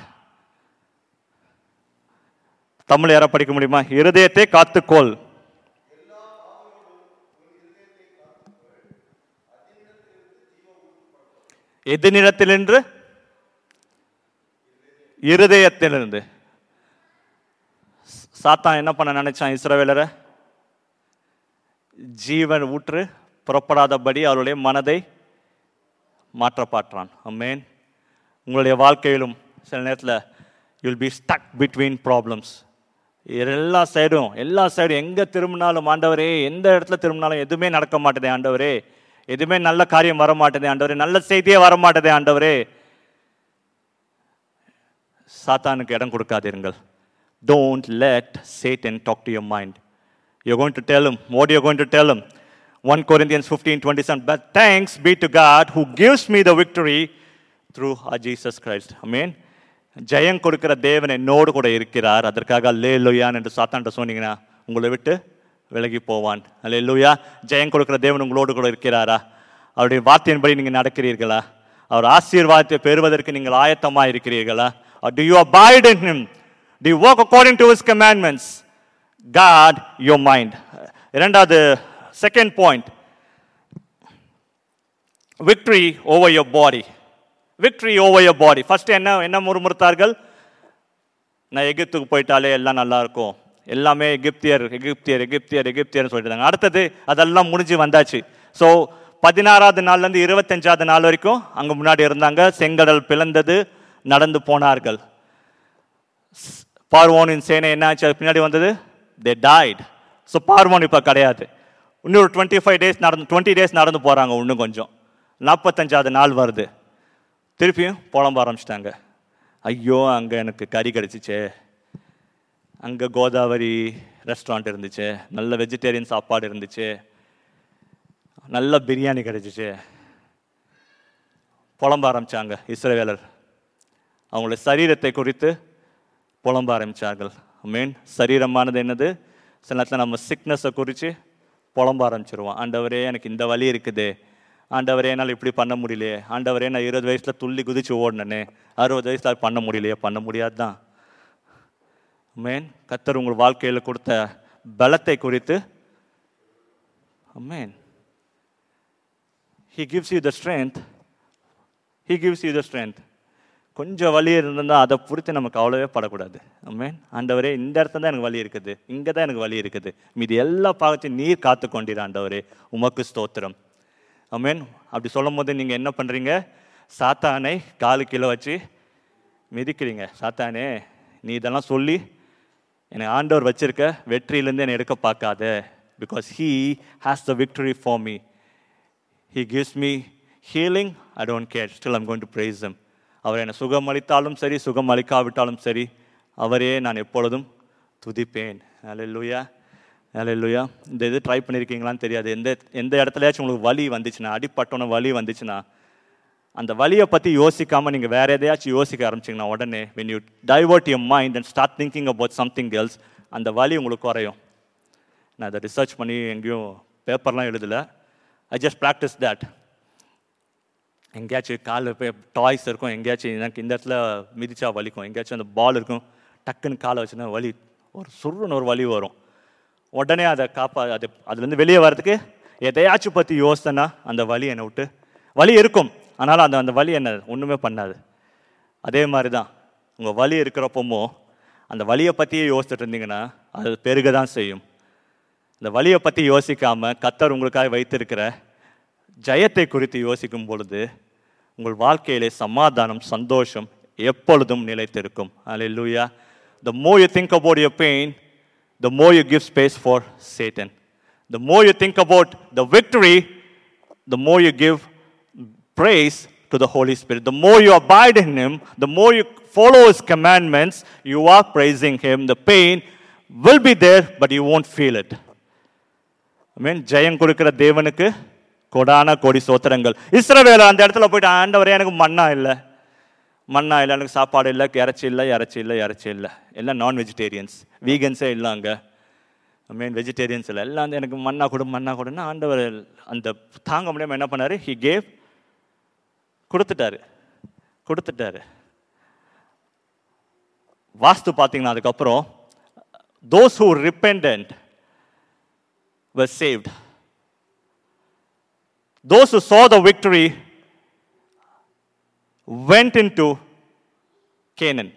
Speaker 1: தமிழ் யாரா படிக்க முடியுமா இருதயத்தை காத்துக்கொள் எதினிடத்திலிருந்து இருதயத்திலிருந்து சாத்தான் என்ன பண்ண நினைச்சான் இஸ்ரவேலரை ஜீவன் ஊற்று புறப்படாதபடி அவருடைய மனதை மாற்றப்பாற்றான் அம்மேன் உங்களுடைய வாழ்க்கையிலும் சில நேரத்தில் you'll be stuck between problems எல்லா சைடும் எல்லா சைடும் எங்கே திரும்பினாலும் ஆண்டவரே எந்த இடத்துல திரும்பினாலும் எதுவுமே நடக்க மாட்டேதே ஆண்டவரே எதுவுமே நல்ல காரியம் வர மாட்டேதே ஆண்டவரே நல்ல செய்தியே வர மாட்டேதே ஆண்டவரே சாத்தானுக்கு இடம் கொடுக்காதீர்கள் don't let Satan talk to your mind You're going to tell him. What you're going to tell him? 1 Corinthians 15 27. But thanks be to God who gives me the victory through our Jesus Christ. Amen. ஜெயம் கொடுக்கிற தேவன் என்னோடு கூட இருக்கிறார் அதற்காக லே லொய்யான் என்று சாத்தான்ட்ட சொன்னீங்கன்னா உங்களை விட்டு விலகி போவான் அல்ல லூயா ஜெயம் கொடுக்கிற தேவன் உங்களோடு கூட இருக்கிறாரா அவருடைய வார்த்தையின்படி நீங்கள் நடக்கிறீர்களா அவர் ஆசீர்வாதத்தை பெறுவதற்கு நீங்கள் ஆயத்தமாக இருக்கிறீர்களா do you abide in him do you walk according to his commandments God your mind. இரண்டாவது second point victory over your body victory over your body first என்ன என்ன முறுமுறுத்தார்கள் நான் எகிப்துக்கு போயிட்டாலே எல்லாம் நல்லா இருக்கும் எல்லாமே எகிப்தியர் எகிப்தியர் எகிப்தியர் எகிப்தியர்னு சொல்லிட்டு இருந்தாங்க அடுத்தது அதெல்லாம் முடிஞ்சு வந்தாச்சு ஸோ பதினாறாவது நாள்லேருந்து இருபத்தஞ்சாவது நாள் வரைக்கும் அங்கே முன்னாடி இருந்தாங்க செங்கடல் பிளந்தது நடந்து போனார்கள் பார்வோனின் சேனை என்னாச்சு அது பின்னாடி வந்தது தே டைட் ஸோ பார்வோன் இப்போ கிடையாது இன்னொரு டுவெண்ட்டி ஃபைவ் டேஸ் நடந்து டுவெண்ட்டி டேஸ் நடந்து போகிறாங்க இன்னும் கொஞ்சம் நாற்பத்தஞ்சாவது நாள் வருது திருப்பியும் புலம்ப ஆரம்பிச்சிட்டாங்க ஐயோ அங்கே எனக்கு கறி கிடச்சிச்சே அங்கே கோதாவரி ரெஸ்டாரண்ட் இருந்துச்சு நல்ல வெஜிடேரியன் சாப்பாடு இருந்துச்சு நல்ல பிரியாணி கிடைச்சிச்சு புலம்ப ஆரம்பிச்சாங்க இஸ்ரவேலர் அவங்களுடைய சரீரத்தை குறித்து புலம்ப ஆரம்பிச்சார்கள் மீன் சரீரமானது என்னது சில நேரத்தில் நம்ம சிக்னஸை குறித்து புலம்ப ஆரம்பிச்சிருவோம் ஆண்டவரே எனக்கு இந்த வலி இருக்குது ஆண்டவரே என்னால் இப்படி பண்ண முடியலையே ஆண்டவரே நான் இருபது வயசில் துள்ளி குதிச்சு ஓடினேனே அறுபது வயசில் அது பண்ண முடியலையே பண்ண முடியாது தான் மேன் கத்தர் உங்கள் வாழ்க்கையில் கொடுத்த பலத்தை குறித்து man he gives you the strength he gives you the strength கொஞ்சம் வலி இருந்தால் அதை பொறுத்து நமக்கு அவ்வளோவே படக்கூடாது அம்மேன் ஆண்டவரே இந்த இடத்துல தான் எனக்கு வலி இருக்குது இங்கே தான் எனக்கு வலி இருக்குது மீதி எல்லா பாகத்தையும் நீர் காத்து கொண்டீர் ஆண்டவரே உமக்கு ஸ்தோத்திரம் அம்மேன் அப்படி சொல்லும் போது நீங்கள் என்ன பண்ணுறீங்க சாத்தானை காலு கிலோ வச்சு மிதிக்கிறீங்க சாத்தானே நீ இதெல்லாம் சொல்லி என்னை ஆண்டவர் வச்சிருக்க வெற்றியிலேருந்து என்னை எடுக்க பார்க்காத because he has the victory for me he gives me healing I don't care still I'm going to praise him அவர் என்னை சுகம் அளித்தாலும் சரி சுகம் அளிக்காவிட்டாலும் சரி அவரே நான் எப்பொழுதும் துதிப்பேன் அலையிலுயா அலையிலுயா இந்த இது ட்ரை பண்ணியிருக்கீங்களான்னு தெரியாது எந்த எந்த இடத்துலயாச்சும் உங்களுக்கு வலி வந்துச்சுன்னா அடிப்பட்டோன்னு வலி வந்துச்சுன்னா அந்த வலியை பற்றி யோசிக்காமல் நீங்கள் வேற எதையாச்சும் யோசிக்க ஆரம்பிச்சிங்கன்னா உடனே when you divert your mind and start thinking about something else அந்த வலி உங்களுக்கு குறையும் நான் அதை ரிசர்ச் பண்ணி எங்கேயும் பேப்பர்லாம் எழுதலை ஐ ஜஸ்ட் ப்ராக்டிஸ் தட் எங்கேயாச்சும் கால் போய் டாய்ஸ் இருக்கும் எங்கேயாச்சும் எனக்கு இந்த இடத்துல மிதிச்சா வலிக்கும் எங்கேயாச்சும் அந்த பால் இருக்கும் டக்குன்னு காலை வச்சுன்னா வலி ஒரு சுருன்னு ஒரு வலி வரும் உடனே அதை காப்பா அது அதுலேருந்து வெளியே வர்றதுக்கு எதையாச்சும் பற்றி யோசனை அந்த வலி என்னை விட்டு வலி இருக்கும் ஆனாலும் அந்த அந்த வலி என்ன ஒன்றுமே பண்ணாது அதே மாதிரி தான் உங்கள் வலி இருக்கிறப்பமோ அந்த வலியை பற்றியே யோசிச்சுட்டு இருந்தீங்கன்னா அது பெருக தான் செய்யும் இந்த வலியை பற்றி யோசிக்காமல் கத்தர் உங்களுக்காக வைத்திருக்கிற ஜெயத்தை குறித்து யோசிக்கும் பொழுது உங்கள் வாழ்க்கையிலே சமாதானம் சந்தோஷம் எப்பொழுதும் நிலைத்திருக்கும் அல்லேலூயா the more you think about your pain the more you give space for satan the more you think about the victory the more you give praise to the holy spirit the more you abide in him the more you follow his commandments you are praising him the pain will be there but you won't feel it மீன் ஜெயம் கொடுக்கிற தேவனுக்கு கொடான கோடி சோத்திரங்கள் இஸ்ரவேல அந்த இடத்துல போயிட்டு ஆண்டவரே எனக்கு மண்ணா இல்லை மண்ணா இல்லை எனக்கு சாப்பாடு இல்லை இறைச்சி இல்லை இறைச்சி இல்லை இறைச்சி இல்லை எல்லாம் நான் வெஜிடேரியன்ஸ் வீகன்ஸே இல்லை அங்கே மீன் வெஜிடேரியன்ஸ் இல்லை எல்லாம் வந்து எனக்கு மண்ணா கொடு மண்ணா கொடுன்னா ஆண்டவர் அந்த தாங்க முடியாமல் என்ன பண்ணாரு ஹி கேவ் கொடுத்துட்டாரு கொடுத்துட்டாரு வாஸ்து பார்த்தீங்கன்னா அதுக்கப்புறம் those who repentant were saved those who saw the victory went into Canaan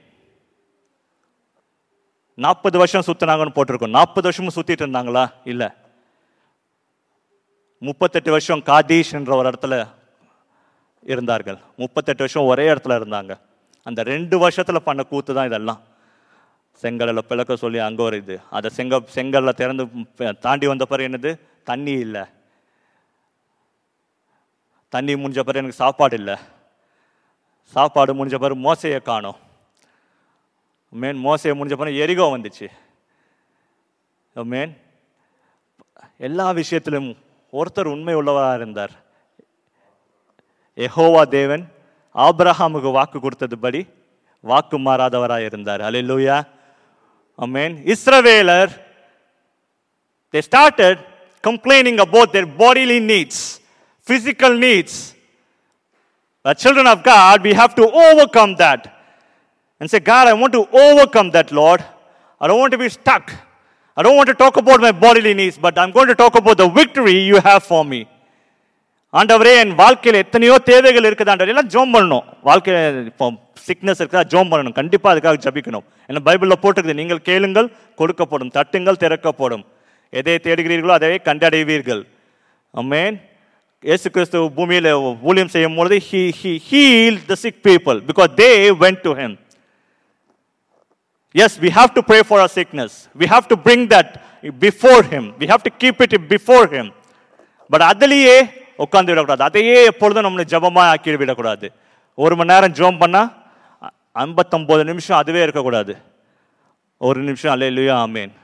Speaker 1: நாற்பது வருஷம் சுத்தினாங்கன்னு போட்டிருக்கோம் நாற்பது வருஷமும் சுத்திட்டு இருந்தாங்களா இல்ல முப்பத்தெட்டு வருஷம் காதீஷ் என்ற ஒரு இடத்துல இருந்தார்கள் முப்பத்தெட்டு வருஷம் ஒரே இடத்துல இருந்தாங்க அந்த ரெண்டு வருஷத்துல பண்ண கூத்து தான் இதெல்லாம் செங்கலில் பிளக்க சொல்லி அங்கே ஒரு இது அதை செங்க செங்கல்ல திறந்து ப- தாண்டி வந்த பிறகு என்னது தண்ணி இல்லை தண்ணி முடிஞ்ச பிறகு எனக்கு சாப்பாடு இல்லை சாப்பாடு முடிஞ்ச பிறகு மோசையை காணோம் மேன் மோசையை முடிஞ்ச பிறகு எரிகோ வந்துச்சு மேன் எல்லா விஷயத்திலும் ஒருத்தர் உண்மை உள்ளவராக இருந்தார் யெகோவா தேவன் ஆபிரகாமுக்கு வாக்கு கொடுத்ததுபடி வாக்கு மாறாதவராக இருந்தார் அல்லேலூயா அமேன் இஸ்ரவேலர் they started complaining about their bodily needs physical needs the children of god we have to overcome that and say god i want to overcome that lord i don't want to be stuck i don't want to talk about my bodily needs but i'm going to talk about the victory you have for me ஆண்டவரே என் வாழ்க்கையில் எத்தனையோ தேவைகள் இருக்குது ஆண்டவர் எல்லாம் ஜோம் பண்ணணும் வாழ்க்கையில் இப்போ சிக்னஸ் இருக்கா ஜோம் பண்ணணும் கண்டிப்பாக அதுக்காக ஜபிக்கணும் ஏன்னா பைபிளில் போட்டிருக்குது நீங்கள் கேளுங்கள் கொடுக்கப்படும் தட்டுங்கள் திறக்கப்படும் எதை தேடுகிறீர்களோ அதை கண்டடைவீர்கள் அம்மேன் இயேசு கிறிஸ்து பூமியில் ஊழியம் செய்யும் பொழுது he he healed the sick people because they went to him Yes, we have to pray for our sickness. We have to bring that before Him. We have to keep it before Him. But அதுலேயே உட்காந்து விடக்கூடாது அதையே எப்பொழுதும் நம்மளை ஜபமாக ஆக்கி விடக்கூடாது ஒரு மணி நேரம் ஜோம் பண்ணால் ஐம்பத்தொம்போது நிமிஷம் அதுவே இருக்கக்கூடாது ஒரு நிமிஷம் அல்ல இல்லையோ ஆமேன்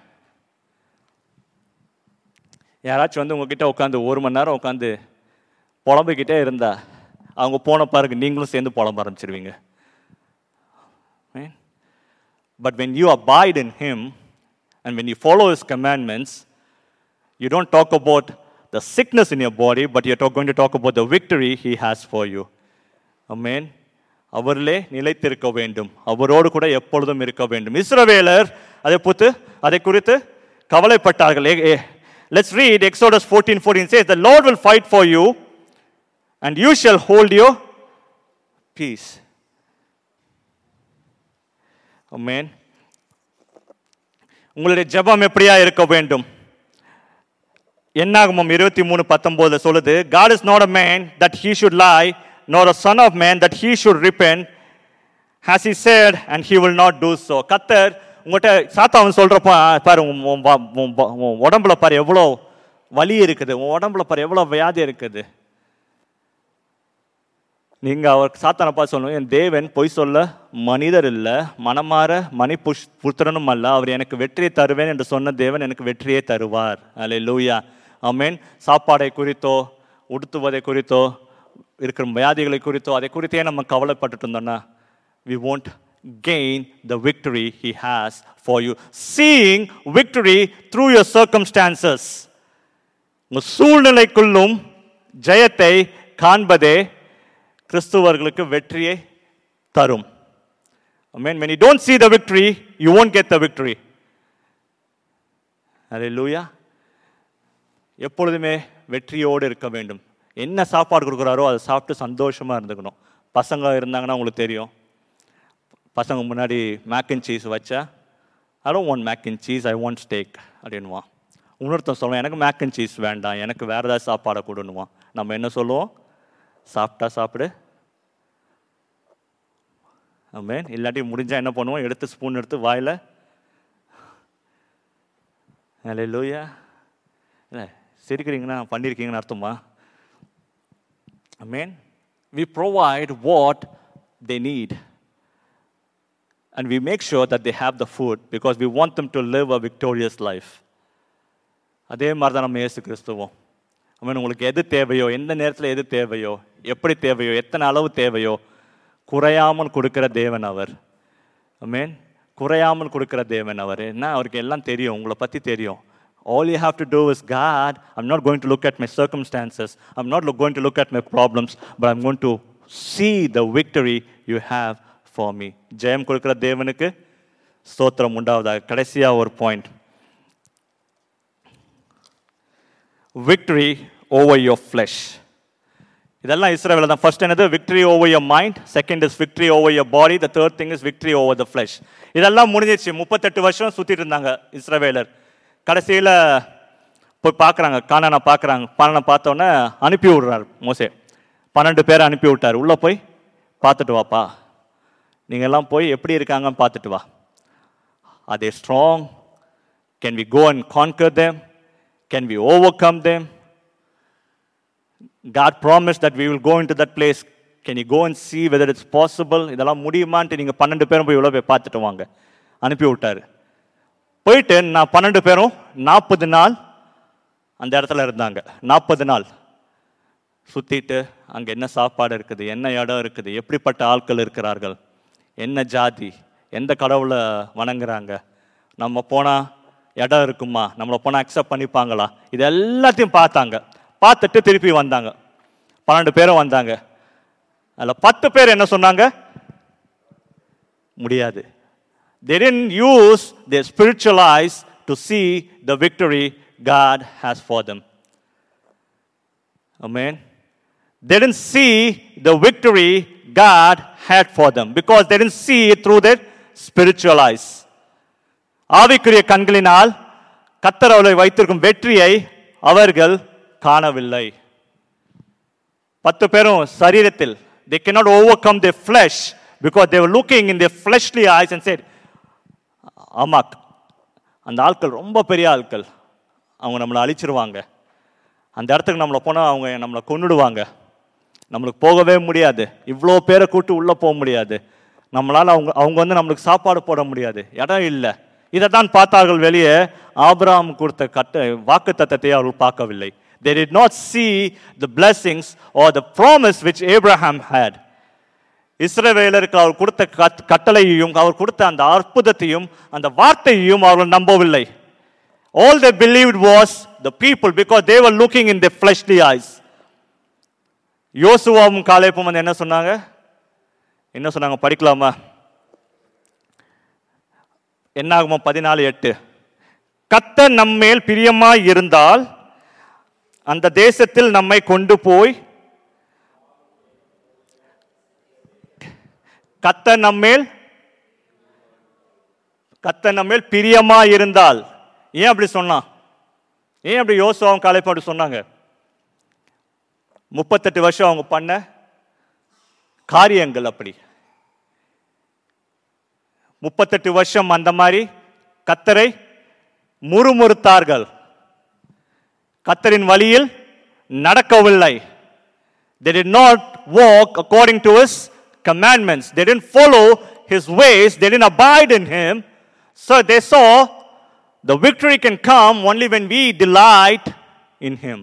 Speaker 1: யாராச்சும் வந்து உங்ககிட்ட உட்காந்து ஒரு மணி நேரம் உட்காந்து புலம்பிக்கிட்டே இருந்தா அவங்க போன பாருங்க நீங்களும் சேர்ந்து புலம்ப ஆரம்பிச்சிருவீங்க Amen. But when you abide in Him and when you follow His commandments, you don't talk about the sickness in your body, but you're talk- going to talk about the victory He has for you. Amen. அவரிலே நிலைத்திருக்க வேண்டும் அவரோடு கூட எப்பொழுதும் இருக்க வேண்டும் இஸ்ரவேலர் அதை பொறுத்து அதை குறித்து கவலைப்பட்டார்கள் let's read Exodus fourteen fourteen says the lord will fight for you and you shall hold your peace Amen. உங்களுடைய ஜெபம் எப்படியா இருக்க வேண்டும் என்னாகமம் இருபத்தி மூணு பத்தொன்பதுல சொல்லுது God is not a man that he should lie nor a son of man that he should repent has he said and he will not do so கத்தர் உங்கள்கிட்ட சாத்தாவன் சொல்றப்ப "ஆ, பாரு உன் உன் வ- உன் வ- உன் உடம்புல பாரு எவ்வளோ வலி இருக்குது உன் உடம்புல பாரு எவ்வளோ வியாதி இருக்குது நீங்க அவர் சாத்தானை பார்த்து சொல்லணும் என் தேவன் பொய் சொல்ல மனிதர் இல்ல மனமாற மணி புஷ் புத்திரனும் அல்ல அவர் எனக்கு வெற்றியை தருவேன் என்று சொன்ன தேவன் எனக்கு வெற்றியை தருவார் அல்ல லூயா ஆமென் சாப்பாடை குறித்தோ உடுத்துவதை குறித்தோ இருக்கிற வியாதிகளை குறித்தோ அதை குறித்தே நம்ம கவலைப்பட்டுட்டு இருந்தோம்னா we won't gain the victory he has for you seeing victory through your circumstances உங்க சூழ்நிலைக்குள்ளும் ஜெயத்தை காண்பதே கிறிஸ்துவர்களுக்கு வெற்றியை தரும் Amen. When you don't see the victory, you won't get the victory. Hallelujah. எப்பொழுதுமே வெற்றியோடு இருக்க வேண்டும் என்ன சாப்பாடு கொடுக்குறாரோ அதை சாப்பிட்டு சந்தோஷமா இருந்துக்கணும் பசங்க இருந்தாங்கன்னா உங்களுக்கு தெரியும் பசங்க முன்னாடி மேக் அண்ட் சீஸ் வச்சா I don't want mac and cheese I want steak அப்படின்வான் இன்னொருத்தன் சொல்லுவான் எனக்கு மேக் அண்ட் சீஸ் வேண்டாம் எனக்கு வேறு ஏதாவது சாப்பாடை கொடுன்னுவான் நம்ம என்ன சொல்லுவோம் சாப்பிட்டா சாப்பிடு ஆமென் இல்லாட்டி முடிஞ்சா என்ன பண்ணுவோம் எடுத்து ஸ்பூன் எடுத்து வாயில லூயா இல்லை சிரிக்கிறீங்கன்னா பண்ணியிருக்கீங்கன்னு அர்த்தமா ஆமென் we provide what they need and we make sure that they have the food because we want them to live a victorious life. அதே மாதிரி தான் நம்ம இயேசு கிறிஸ்துவோம் அவன் உங்களுக்கு எது தேவையோ எந்த நேரத்தில் எது தேவையோ எப்படி தேவையோ எத்தனை அளவு தேவையோ குறையாமல் கொடுக்கிற தேவன் அவர் அமேன் குறையாமல் கொடுக்கிற தேவன் அவர் என்ன அவருக்கு எல்லாம் தெரியும் உங்களை பற்றி தெரியும் All you have to do is, God, I'm not going to look at my circumstances. I'm not lo- going to look at my problems, but I'm going to see the victory you have for me ஜெயம் கொடுக்கிற தேவனுக்கு ஸ்தோத்திரம் உண்டாவதாக கடைசியா ஒரு point victory over your flesh இதெல்லாம் இஸ்ரவேல தான் first என்னது victory over your mind second is victory over your body the third thing is victory over the flesh இதெல்லாம் முடிஞ்சிச்சு முப்பத்தெட்டு வருஷம் சுத்திட்டு இருந்தாங்க இஸ்ரவேலர் கடைசியில் போய் பார்க்குறாங்க கானானை பார்க்குறாங்க கானானை பார்த்தோன்னே அனுப்பி விடுறாரு மோசே பன்னெண்டு பேரை அனுப்பி விட்டார் உள்ளே போய் பார்த்துட்டு வாப்பா நீங்க எல்லாம் போய் எப்படி இருக்காங்கன்னு பார்த்துட்டு வா are they strong can we go and conquer them can we overcome them God promised that we will go into that place. Can you go and see whether it's possible? இதெல்லாம் முடியுமான்ட்டு நீங்கள் பன்னெண்டு பேரும் போய் இவ்வளோ போய் பார்த்துட்டு வாங்க அனுப்பி விட்டாரு போயிட்டு நான் பன்னெண்டு பேரும் நாற்பது நாள் அந்த இடத்துல இருந்தாங்க நாற்பது நாள் சுத்திட்டு அங்கே என்ன சாப்பாடு இருக்குது என்ன இடம் இருக்குது எப்படிப்பட்ட ஆட்கள் இருக்கிறார்கள் என்ன ஜாதி எந்த கடவுளை வணங்குறாங்க நம்ம போனால் இடம் இருக்குமா நம்மளை போனால் அக்செப்ட் பண்ணிப்பாங்களா இது எல்லாத்தையும் பார்த்தாங்க பார்த்துட்டு திருப்பி வந்தாங்க பன்னெண்டு பேரும் வந்தாங்க அதில் பத்து பேர் என்ன சொன்னாங்க முடியாது they didn't use their spiritual eyes to see the victory God has for them. Amen. They didn't see the victory God had for them because they didn't see it through their spiritual eyes. ஆவிக்குரிய கண்களினால் கத்தர் அவளை வைத்திருக்கும் வெற்றியை அவர்கள் காணவில்லை பத்து பேரும் சரீரத்தில் they cannot overcome their flesh because they were looking in their fleshly eyes and said ஆமா அந்த ஆட்கள் ரொம்ப பெரிய ஆட்கள் அவங்க நம்மளை அழிச்சிருவாங்க அந்த இடத்துக்கு நம்மளை போனால் அவங்க நம்மளை கொன்னுடுவாங்க நம்மளுக்கு போகவே முடியாது இவ்வளோ பேரை கூட்டு உள்ளே போக முடியாது நம்மளால் அவங்க அவங்க வந்து நம்மளுக்கு சாப்பாடு போட முடியாது இடம் இல்லை இதை தான் பார்த்தார்கள் வெளியே ஆபிரகாம் கொடுத்த கட்ட வாக்கு தத்தத்தை அவர்கள் பார்க்கவில்லை they did not see the blessings or the promise which Abraham had இஸ்ரவேலருக்கு அவர் கொடுத்த கட்- கட்டளையையும் அவர் கொடுத்த அந்த அற்புதத்தையும் அந்த வார்த்தையையும் அவர்கள் நம்பவில்லை all they believed was the people because they were looking in their fleshly eyes யோசுவாவும் காலேப்பும் வந்து என்ன சொன்னாங்க என்ன சொன்னாங்க படிக்கலாமா என்னாகுமோ பதினாலு எட்டு கத்த நம்மேல் பிரியமாய் இருந்தால் அந்த தேசத்தில் நம்மை கொண்டு போய் கத்த நம்மேல் கத்த நம்மேல் பிரியமா இருந்தால் ஏன் அப்படி சொன்னான் ஏன் அப்படி யோசுவாவும் காலைப்பும் அப்படி சொன்னாங்க முப்பத்தெட்டு வருஷம் அவங்க பண்ண காரியங்கள் அப்படி முப்பத்தெட்டு வருஷம் அந்த மாதிரி கத்தரை முறுமுறுத்தார்கள் கத்தரின் வழியில் நடக்கவில்லை they did not walk according to his commandments they didn't follow his ways they didn't abide in him so they saw the victory can come only when we delight in him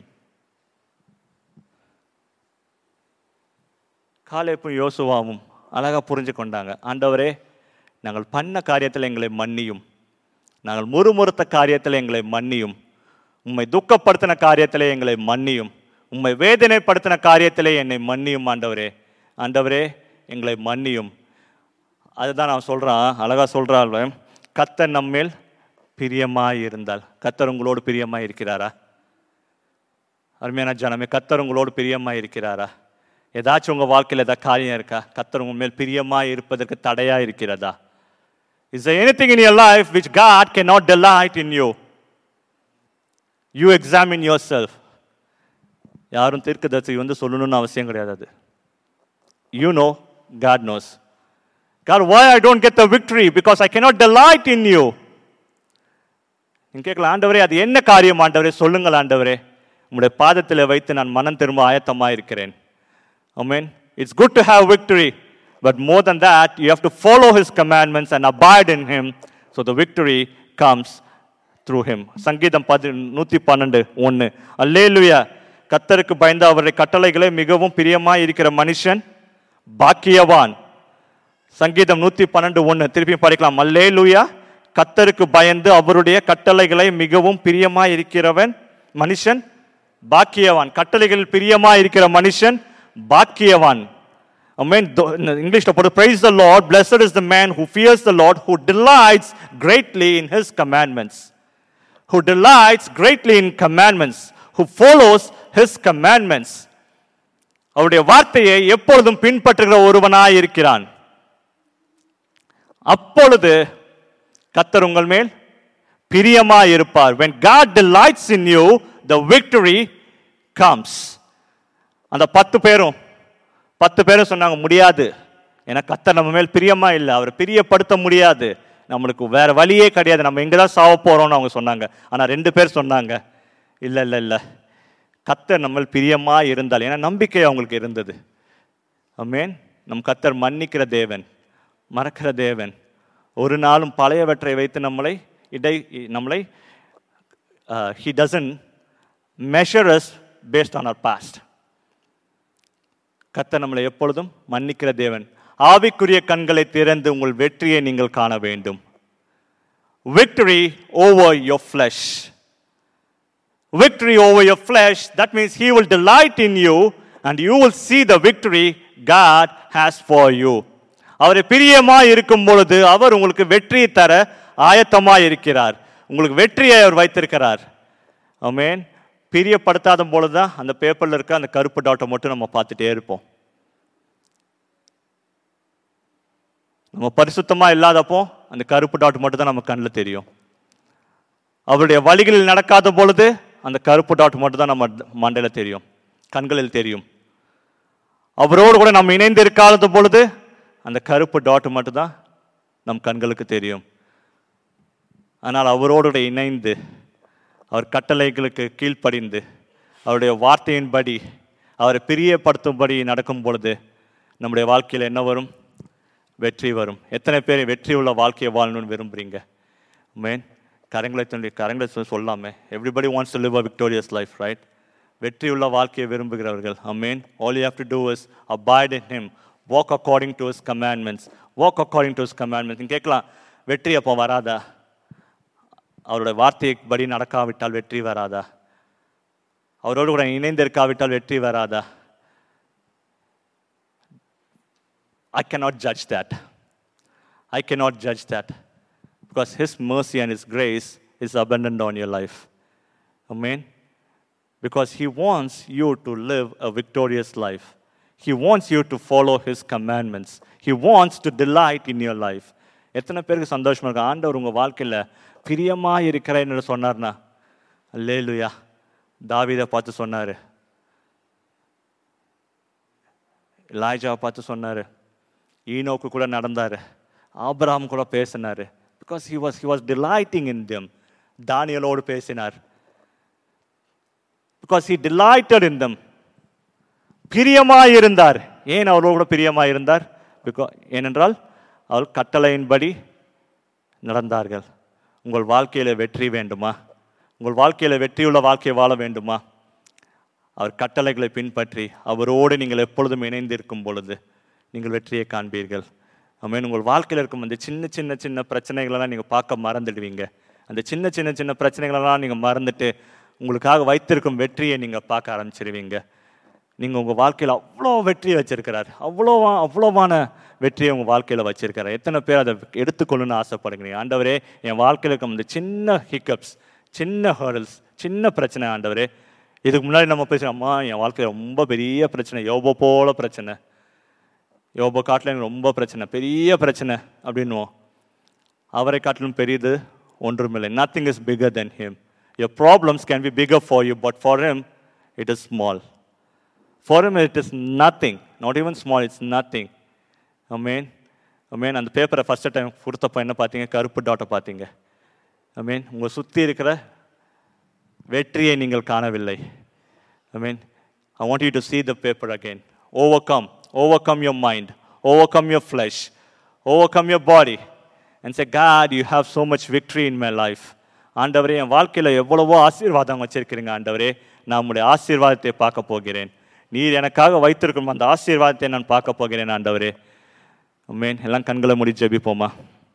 Speaker 1: காலேப்பும் யோசுவாவும் அழகா புரிஞ்சு கொண்டாங்க ஆண்டவரே நாங்கள் பண்ண காரியத்தில் எங்களை மன்னியும் நாங்கள் முறுமுறுத்த காரியத்தில் எங்களை மன்னியும் உம்மை துக்கப்படுத்தின காரியத்திலே எங்களை மன்னியும் உம்மை வேதனைப்படுத்தின காரியத்திலே என்னை மன்னியும் ஆண்டவரே ஆண்டவரே எங்களை மன்னியும் அதுதான் நான் சொல்றான் அழகா சொல்றாள் கத்தர் நம்மேல் பிரியமாய் இருந்தால் கத்தர் உங்களோடு பிரியமாய் இருக்கிறாரா அருமையான ஜனமே கத்தர் உங்களோடு பிரியமாய் இருக்கிறாரா ஏதாச்சும் உங்க வாழ்க்கையில் ஏதாவது காரியம் இருக்கா கத்தர் உங்க மேல் பிரியமாய் இருப்பதற்கு தடையா இருக்கிறதா is anything in your life which God can not delight in you you examine yourself யாரும் தீர்க்கதரிசி வந்து சொல்லணும்னு அவசியம் கிடையாது அது you know God knows God, why I don't get the victory? Because I cannot delight in you. நீங்க கேட்கலாம் ஆண்டவரே அது என்ன காரியம் ஆண்டவரே சொல்லுங்கள் ஆண்டவரே உங்களுடைய பாதத்தில் வைத்து நான் மனம் திரும்ப ஆயத்தமாக இருக்கிறேன் Amen. It's good to have victory, but more than that, you have to follow His commandments and abide in Him, so the victory comes through Him. சங்கீதம் பதி நூற்றி பன்னெண்டு ஒன்று அல்லேலுயா கத்தருக்கு பயந்த அவருடைய கட்டளைகளை மிகவும் பிரியமாய் இருக்கிற மனுஷன் பாக்கியவான் சங்கீதம் நூற்றி பன்னெண்டு ஒன்று திருப்பி படிக்கலாம் அல்லேலுயா கத்தருக்கு பயந்து அவருடைய கட்டளைகளை மிகவும் பிரியமாய் இருக்கிறவன் மனுஷன் பாக்கியவான் கட்டளைகளில் பிரியமாய் இருக்கிற மனுஷன் பாக்கியவான் Amen. Though- in English, put praise the Lord. Blessed is the man who fears the Lord, who delights greatly in his commandments. Who delights greatly in commandments, who follows his commandments. அவருடைய வார்த்தையை எப்பொழுதும் பின்பற்றுகிற ஒருவனாய் இருக்கிறான் அப்பொழுது கத்தர் உங்கள் மேல் பிரியமாய் இருப்பார் when god delights in you the victory comes அந்த பத்து பேரும் பத்து பேரும் சொன்னாங்க முடியாது ஏன்னா கத்தர் நம்ம மேல் பிரியமா இல்லை அவரை பிரியப்படுத்த முடியாது நம்மளுக்கு வேற வழியே கிடையாது நம்ம எங்க தான் சாவ போறோம்னு அவங்க சொன்னாங்க ஆனா ரெண்டு பேர் சொன்னாங்க இல்ல இல்ல இல்ல கத்தர் நம்ம மேல் பிரியமா இருந்தால் ஏன்னா நம்பிக்கை அவங்களுக்கு இருந்தது அமேன் நம் கத்தர் மன்னிக்கிற தேவன் மறக்கிற தேவன் ஒரு நாளும் பழையவற்றை வைத்து நம்மளை இடை நம்மளை he doesn't measure us based on our past கர்த்தர் நம்மளை எப்பொழுதும் மன்னிக்கிற தேவன் ஆவிக்குரிய கண்களை திறந்து உங்கள் வெற்றியை நீங்கள் காண வேண்டும் victory over your flesh victory over your flesh that means he will delight in you and you will see the victory god has for you அவரை பிரியமா இருக்கும் பொழுது அவர் உங்களுக்கு வெற்றியை தர ஆயத்தமா இருக்கிறார் உங்களுக்கு வெற்றியை அவர் வைத்திருக்கிறார் ஆமென் பிரியப்படுத்தாத பொழுதுதான் அந்த பேப்பர்ல இருக்க அந்த கருப்பு டாட்டை மட்டும் நம்ம பார்த்துட்டே இருப்போம் நம்ம பரிசுத்தமா இல்லாதப்போ அந்த கருப்பு டாட் மட்டும் தான் நம்ம கண்ணில் தெரியும் அவருடைய வழிகளில் நடக்காத பொழுது அந்த கருப்பு டாட் மட்டும் தான் நம்ம மண்டையில் தெரியும் கண்களில் தெரியும் அவரோடு கூட நம்ம இணைந்து இருக்காத பொழுது அந்த கருப்பு டாட் மட்டும் தான் நம் கண்களுக்கு தெரியும் ஆனால் அவரோடு கூட இணைந்து அவர் கட்டளைகளுக்கு கீழ்ப்படிந்து அவருடைய வார்த்தையின்படி அவரை பிரியப்படுத்தும்படி நடக்கும் பொழுது நம்முடைய வாழ்க்கையில் என்ன வரும் வெற்றி வரும் எத்தனை பேர் வெற்றி உள்ள வாழ்க்கையை வாழணும்னு விரும்புறீங்க மேன் கரங்களை சொல்லி கரங்களை சொல்லி சொல்லாமே everybody wants to live a victorious life right வெற்றி உள்ள வாழ்க்கையை விரும்புகிறவர்கள் அமேன் all you have to do is abide in him walk according to his commandments walk according to his commandments கேட்கலாம் வெற்றி அப்போ வராதா அவருடைய வார்த்தைப்படி நடக்காவிட்டால் வெற்றி வராதா அவரோடு கூட இணைந்திருக்காவிட்டால் வெற்றி வராதா I cannot judge that. I cannot judge that. Because His mercy and His grace is abundant on your life. Amen. Because He wants you to live a victorious life. He wants you to follow His commandments. He wants to delight in your life. எத்தனை பேருக்கு சந்தோஷமா இருக்கு ஆண்டவர் உங்க வாழ்க்கையில பிரியமா இருக்கிறேன்னு சொன்னார்னா அல்லேலுயா தாவீதை பார்த்து சொன்னாரு லாய்ஜாவை பார்த்து சொன்னாரு ஈனோக்கு கூட நடந்தாரு ஆபிரகாம் கூட பேசினாரு because he was he was delighting in them தானியலோடு பேசினார் because he delighted in them பிரியமாய் இருந்தார் ஏன் அவரோடு கூட பிரியமாய் இருந்தார் பிகா ஏனென்றால் அவர் கட்டளையின்படி நடந்தார்கள் உங்கள் வாழ்க்கையில வெற்றி வேண்டுமா உங்கள் வாழ்க்கையில வெற்றியுள்ள வாழ்க்கையை வாழ வேண்டுமா அவர் கட்டளைகளை பின்பற்றி அவரோடு நீங்கள் எப்பொழுதும் இணைந்திருக்கும் பொழுது நீங்கள் வெற்றியை காண்பீர்கள் ஆமென் உங்கள் வாழ்க்கையில் இருக்கும் அந்த சின்ன சின்ன சின்ன பிரச்சனைகளெல்லாம் நீங்கள் பார்க்க மறந்துடுவீங்க அந்த சின்ன சின்ன சின்ன பிரச்சனைகளெல்லாம் நீங்கள் மறந்துட்டு உங்களுக்காக வைத்திருக்கும் வெற்றியை நீங்கள் பார்க்க ஆரம்பிச்சிருவீங்க நீங்கள் உங்கள் வாழ்க்கையில் அவ்வளோ வெற்றி வச்சிருக்கிறார் அவ்வளோ அவ்வளோவான வெற்றியை உங்கள் வாழ்க்கையில் வச்சிருக்கிறார் எத்தனை பேர் அதை எடுத்துக்கொள்ளணும்னு ஆசைப்படுகிறீங்க ஆண்டவரே என் வாழ்க்கையில் இருக்கும் அந்த சின்ன ஹிக்கப்ஸ் சின்ன ஹர்டல்ஸ் சின்ன பிரச்சனை ஆண்டவரே இதுக்கு முன்னாடி நம்ம பேசுகிறோம் அம்மா என் வாழ்க்கையில் ரொம்ப பெரிய பிரச்சனை யோபோ போல பிரச்சனை யோபோ காட்டில் எனக்கு ரொம்ப பிரச்சனை பெரிய பிரச்சனை அப்படின்னுவோம் அவரை காட்டிலும் பெரியது ஒன்றுமில்லை nothing is bigger than him your problems can be bigger for you but for him it is small for him it is nothing not even small it's nothing amen amen அந்த பேப்பரை ஃபஸ்ட் டைம் கொடுத்தப்ப என்ன பார்த்தீங்க கருப்பு டாட்டை பார்த்தீங்க amen உங்களை சுற்றி இருக்கிற வெற்றியை நீங்கள் காணவில்லை I mean, I want you to see the paper again. Overcome, overcome your mind, overcome your flesh, overcome your body, and say, God, you have so much victory in my life. ஆண்டவரே என் வாழ்க்கையில் எவ்வளவோ ஆசீர்வாதம் வச்சிருக்கிறீங்க ஆண்டவரே நான் உங்களுடைய ஆசீர்வாதத்தை பார்க்க போகிறேன் நீர் எனக்காக வைத்திருக்கும் அந்த ஆசீர்வாதத்தை நான் பார்க்க போகிறேன் ஆண்டவரே மேன் எல்லாம் கண்களை முடி ஜெபிப்போமா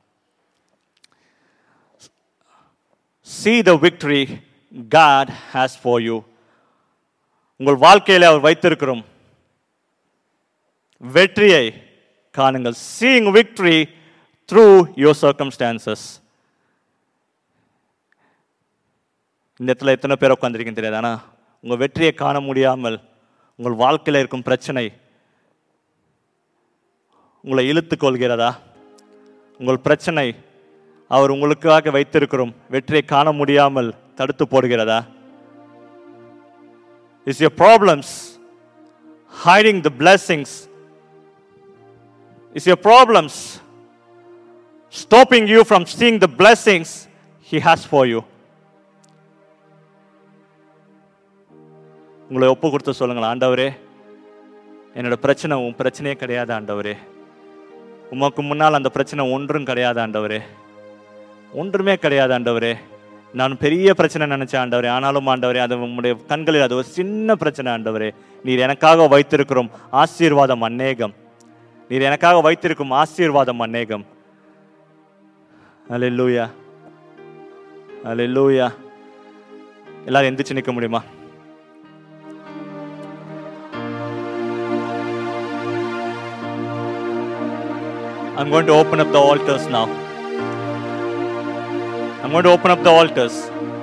Speaker 1: see the victory God has for you உங்கள் வாழ்க்கையில அவர் வைத்திருக்கிறோம் வெற்றியை காணுங்கள் seeing victory through your circumstances இந்த இடத்துல எத்தனை பேர் உட்காந்துருக்கீங்க தெரியாது ஆனால் உங்கள் வெற்றியை காண முடியாமல் உங்கள் வாழ்க்கையில் இருக்கும் பிரச்சனை உங்களை இழுத்து கொள்கிறதா உங்கள் பிரச்சனை அவர் உங்களுக்காக வைத்திருக்கிறோம் வெற்றியை காண முடியாமல் தடுத்து போடுகிறதா is your problems hiding the blessings is your problems stopping you from seeing the blessings he has for you உங்களை ஒப்பு கொடுத்து சொல்லுங்களேன் ஆண்டவரே என்னோட பிரச்சனை உன் பிரச்சனையே கிடையாது ஆண்டவரே உமக்கு முன்னால் அந்த பிரச்சனை ஒன்றும் கிடையாது ஆண்டவரே ஒன்றுமே கிடையாது ஆண்டவரே நான் பெரிய பிரச்சனை நினைச்சேன் ஆண்டவரே ஆனாலும் ஆண்டவரே அது உம்முடைய கண்களில் அது ஒரு சின்ன பிரச்சனை ஆண்டவரே நீர் எனக்காக வைத்திருக்கிறோம் ஆசீர்வாதம் அநேகம் நீர் எனக்காக வைத்திருக்கும் ஆசீர்வாதம் அநேகம் அல்லேலூயா அல்லேலூயா எல்லாரும் எந்திரிச்சு நிற்க முடியுமா I'm going to open up the altars now. I'm going to open up the altars.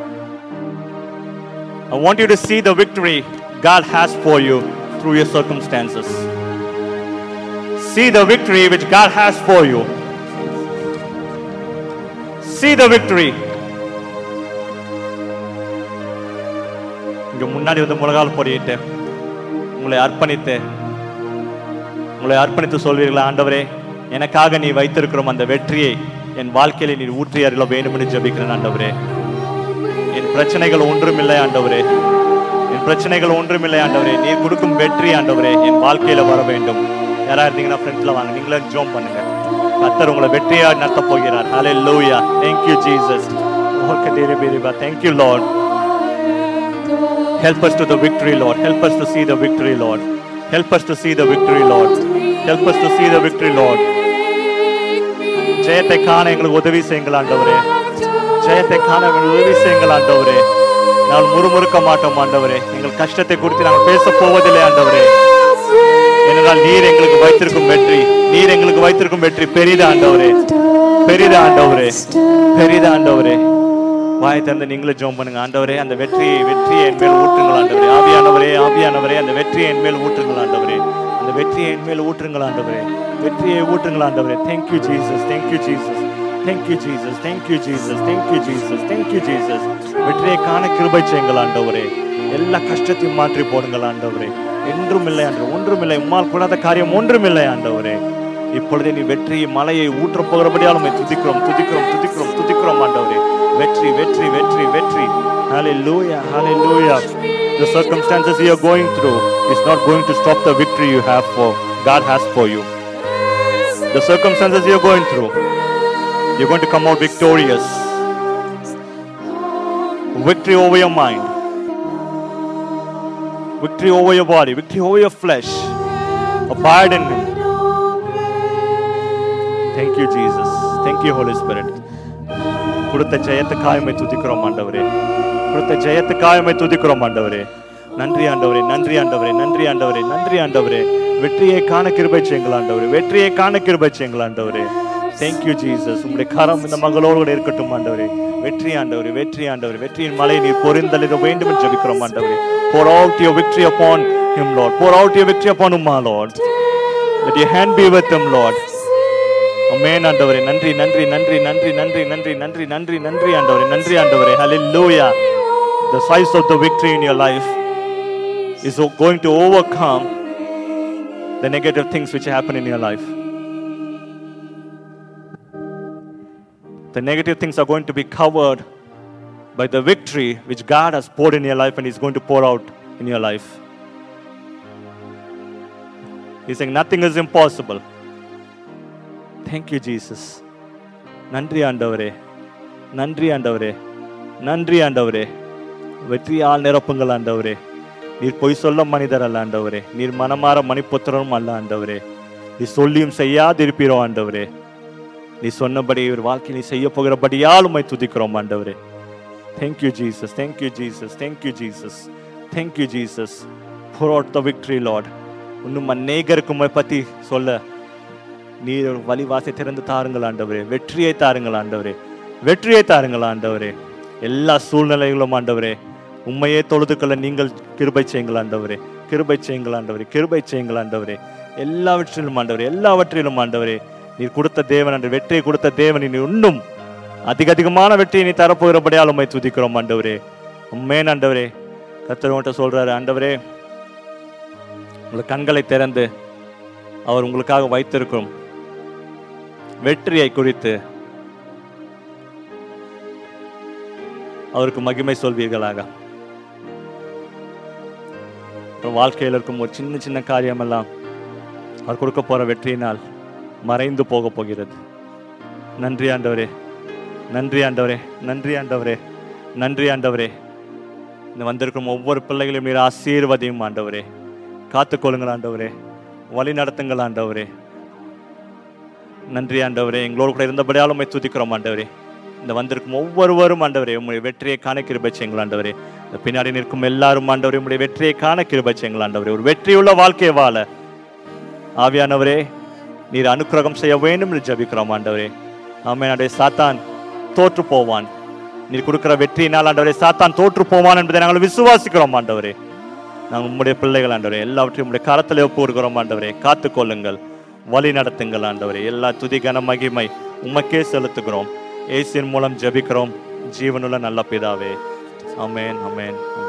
Speaker 1: I want you to see the victory God has for you through your circumstances. See the victory which God has for you. See the victory. இங்க முன்னாடி வந்து முழங்கால் போடிட்டு உங்களை அர்ப்பணித்து உங்களை அர்ப்பணித்து சொல்வீர்களா ஆண்டவரே எனக்காக நீ வைத்திருக்கிறோம் அந்த வெற்றியை என் வாழ்க்கையில நீ ஊற்றி அருள வேண்டும் என்று ஜெபிக்கிறேன் ஆண்டவரே என் பிரச்சனைகள் ஒன்றுமில்லை ஆண்டவரே என் பிரச்சனைகள் ஒன்றுமில்லை ஆண்டவரே நீ கொடுக்கும் வெற்றி ஆண்டவரே என் வாழ்க்கையில வர வேண்டும் யாரா இருந்தீங்கன்னா ஃப்ரெண்ட்ஸ்ல வாங்க நீங்களே ஜோம் பண்ணுங்க கத்தர் உங்களை வெற்றியா நடத்த போகிறார் hallelujah thank you Jesus okay தேரி பேரிபா thank you Lord Help us to the victory, Lord. Help us to see the victory, Lord. Help us to see the victory, Lord. Help us to see the victory, Lord. ஜெயத்தை காண எங்களுக்கு உதவி செய்யுங்கள் ஆண்டவரே ஜெயத்தை காண எங்களுக்கு உதவி செய்யுங்கள் ஆண்டவரே நாங்கள் முறுமுறுக்க மாட்டோம் ஆண்டவரே எங்கள் கஷ்டத்தை குறித்து நாங்கள் பேச போவதில்லை ஆண்டவரே ஏனென்றால் நீர் எங்களுக்கு வைத்திருக்கும் வெற்றி நீர் எங்களுக்கு வைத்திருக்கும் வெற்றி பெரிது ஆண்டவரே பெரிது ஆண்டவரே பெரிது ஆண்டவரே வாய் திறந்து நீங்களும் ஜெபம் பண்ணுங்க ஆண்டவரே அந்த வெற்றியை வெற்றியை என் மேல் ஊற்றுங்கள் ஆண்டவரே ஆவியானவரே ஆவியானவரே அந்த வெற்றியை என் மேல் ஊற்றுங்கள் ஆண்டவரே அந்த வெற்றியை என் மேல் ஊற்றுங்கள் ஆண்டவரே வெற்றியை ஊற்றுங்கள் ஆண்டவரே thank you Jesus thank you Jesus thank you Jesus thank you Jesus thank you Jesus thank you Jesus வெற்றியை காண கிருபை செய்யுங்கள் ஆண்டவரே எல்லா கஷ்டத்தையும் மாற்றி போடுங்கள் ஆண்டவரே என்றும் இல்லை ஆண்டவர் ஒன்றும் இல்லை உம்மால் கூடாத காரியம் ஒன்றும் இல்லை ஆண்டவரே இப்பொழுதே நீ வெற்றி மலையை ஊற்ற போகிறபடியால் உம்மை துதிக்கிறோம் துதிக்கிறோம் துதிக்கிறோம் துதிக்கிறோம் ஆண்டவரே வெற்றி வெற்றி வெற்றி வெற்றி hallelujah hallelujah the circumstances you are going through is not going to stop the victory you have for God has for you the circumstances you are going through you're going to come out victorious victory over your mind victory over your body victory over your flesh abide in him thank you jesus thank you holy spirit கொடுத்த ஜெயத்துக்காய் உம்மை துதிக்கிறோம் ஆண்டவரே கொடுத்த ஜெயத்துக்காய் உம்மை துதிக்கிறோம் ஆண்டவரே நன்றி ஆண்டவரே நன்றி ஆண்டவரே நன்றி ஆண்டவரே நன்றி ஆண்டவரே வெற்றியை காண கிருபை செய்யுங்கள் ஆண்டவரே வெற்றியை காண கிருபை செய்யுங்கள் ஆண்டவரே Thank you ஜீசஸ் உங்களுடைய கரம் இந்த மகளோடு கூட இருக்கட்டும் ஆண்டவரே வெற்றி ஆண்டவரே வெற்றி ஆண்டவரே வெற்றியின் மலை நீர் பொறிந்தளிட வேண்டும் என்று ஜெபிக்கிறோம் ஆண்டவரே pour out your victory upon him lord pour out your victory upon him my lord let your hand be with him lord அமேன் ஆண்டவரே நன்றி நன்றி நன்றி நன்றி நன்றி நன்றி நன்றி நன்றி நன்றி ஆண்டவரே நன்றி ஆண்டவரே hallelujah the size of the victory in your life is going to overcome the negative things which happen in your life the negative things are going to be covered by the victory which God has poured in your life and He's going to pour out in your life. He's saying nothing is impossible. Thank you, Jesus. நன்றி ஆண்டவரே நன்றி ஆண்டவரே நன்றி ஆண்டவரே வெற்றியால் நிரப்புங்கள் ஆண்டவரே நீர் பொய் சொல்ல மனிதர் அல்ல ஆண்டவரே நீர் மனமாற மணிப்புத்திரனும் அல்ல ஆண்டவரே நீ சொல்லியும் செய்யாதிருப்பீரோ ஆண்டவரே நீ சொன்னபடி ஒரு வாழ்க்கை நீ செய்ய போகிறபடியால் உம்மை துதிக்கிறோம் ஆண்டவரே Thank you, Jesus. Thank you, Jesus. Thank you, Jesus. Thank you, Jesus. Pour out the victory, Lord. இன்னும் அநேகருக்கு உம்மை பத்தி சொல்ல நீர் ஒரு வழிவாசை திறந்து தாருங்கள் ஆண்டவரே வெற்றியை தாருங்கள் ஆண்டவரே வெற்றியை தாருங்கள் ஆண்டவரே எல்லா சூழ்நிலைகளும் ஆண்டவரே உண்மையே தொழுதுக்கொள்ள நீங்கள் கிருபை செய்யுங்கள் ஆண்டவரே கிருபை செய்யுங்கள் ஆண்டவரே கிருபை செய்யுங்கள் ஆண்டவரே எல்லாவற்றிலும் ஆண்டவரே எல்லாவற்றிலும் ஆண்டவரே நீர் கொடுத்த தேவன் அன்று வெற்றியை கொடுத்த தேவன் நீ இன்னும் அதிக அதிகமான வெற்றியை நீ தரப்போகிறபடியால் உண்மை துதிக்கிறோம் ஆண்டவரே உண்மையான ஆண்டவரே கர்த்தர் உன்கிட்ட சொல்றாரு ஆண்டவரே உங்கள் கண்களை திறந்து அவர் உங்களுக்காக வைத்திருக்கும் வெற்றியை குறித்து அவருக்கு மகிமை சொல்வீர்களாக உங்கள் வாழ்க்கையில் இருக்கும் ஒரு சின்ன சின்ன காரியமெல்லாம் அவர் கொடுக்க போற வெற்றியினால் மறைந்து போக போகிறது நன்றி ஆண்டவரே நன்றி ஆண்டவரே நன்றி ஆண்டவரே நன்றி ஆண்டவரே இந்த வந்திருக்கும் ஒவ்வொரு பிள்ளைகளையும் நீர் ஆசீர்வதியும் ஆண்டவரே காத்துக்கொள்ளுங்கள் ஆண்டவரே வழி நடத்துங்கள் ஆண்டவரே நன்றி ஆண்டவரே எங்களோடு கூட இருந்தபடியால் உண்மை துதிக்கிறோம் ஆண்டவரே இந்த வந்திருக்கும் ஒவ்வொருவரும் ஆண்டவரே உங்களுடைய வெற்றியை காண கிருபை செய்யுங்கள் ஆண்டவரே இந்த பின்னாடி நிற்கும் எல்லாரும் ஆண்டவரே உங்களுடைய வெற்றியை காண கிருபை செய்யுங்கள் ஆண்டவரே ஒரு வெற்றியுள்ள வாழ்க்கையை வாழ ஆவியானவரே நீர் அனுக்கிரகம் செய்ய வேண்டும் என்று ஜபிக்கிறோம் ஆண்டவரே ஆமென் ஆண்டவரே சாத்தான் தோற்று போவான் நீர் கொடுக்கிற வெற்றியினால் ஆண்டவரே சாத்தான் தோற்று போவான் என்பதை நாங்கள் விசுவாசிக்கிறோம் ஆண்டவரே நாங்கள் உம்முடைய பிள்ளைகள் ஆண்டவரே எல்லாவற்றையும் உம்முடைய கரத்தில் ஒப்பு கொடுக்கிறோம் ஆண்டவரே காத்துக்கொள்ளுங்கள் வழி நடத்துங்கள் ஆண்டவரே எல்லா துதி கன மகிமை உமக்கே செலுத்துகிறோம் இயேசுவின் மூலம் ஜெபிக்கிறோம் ஜீவனுள்ள நல்ல பிதாவே அமேன் அமேன் அமேன்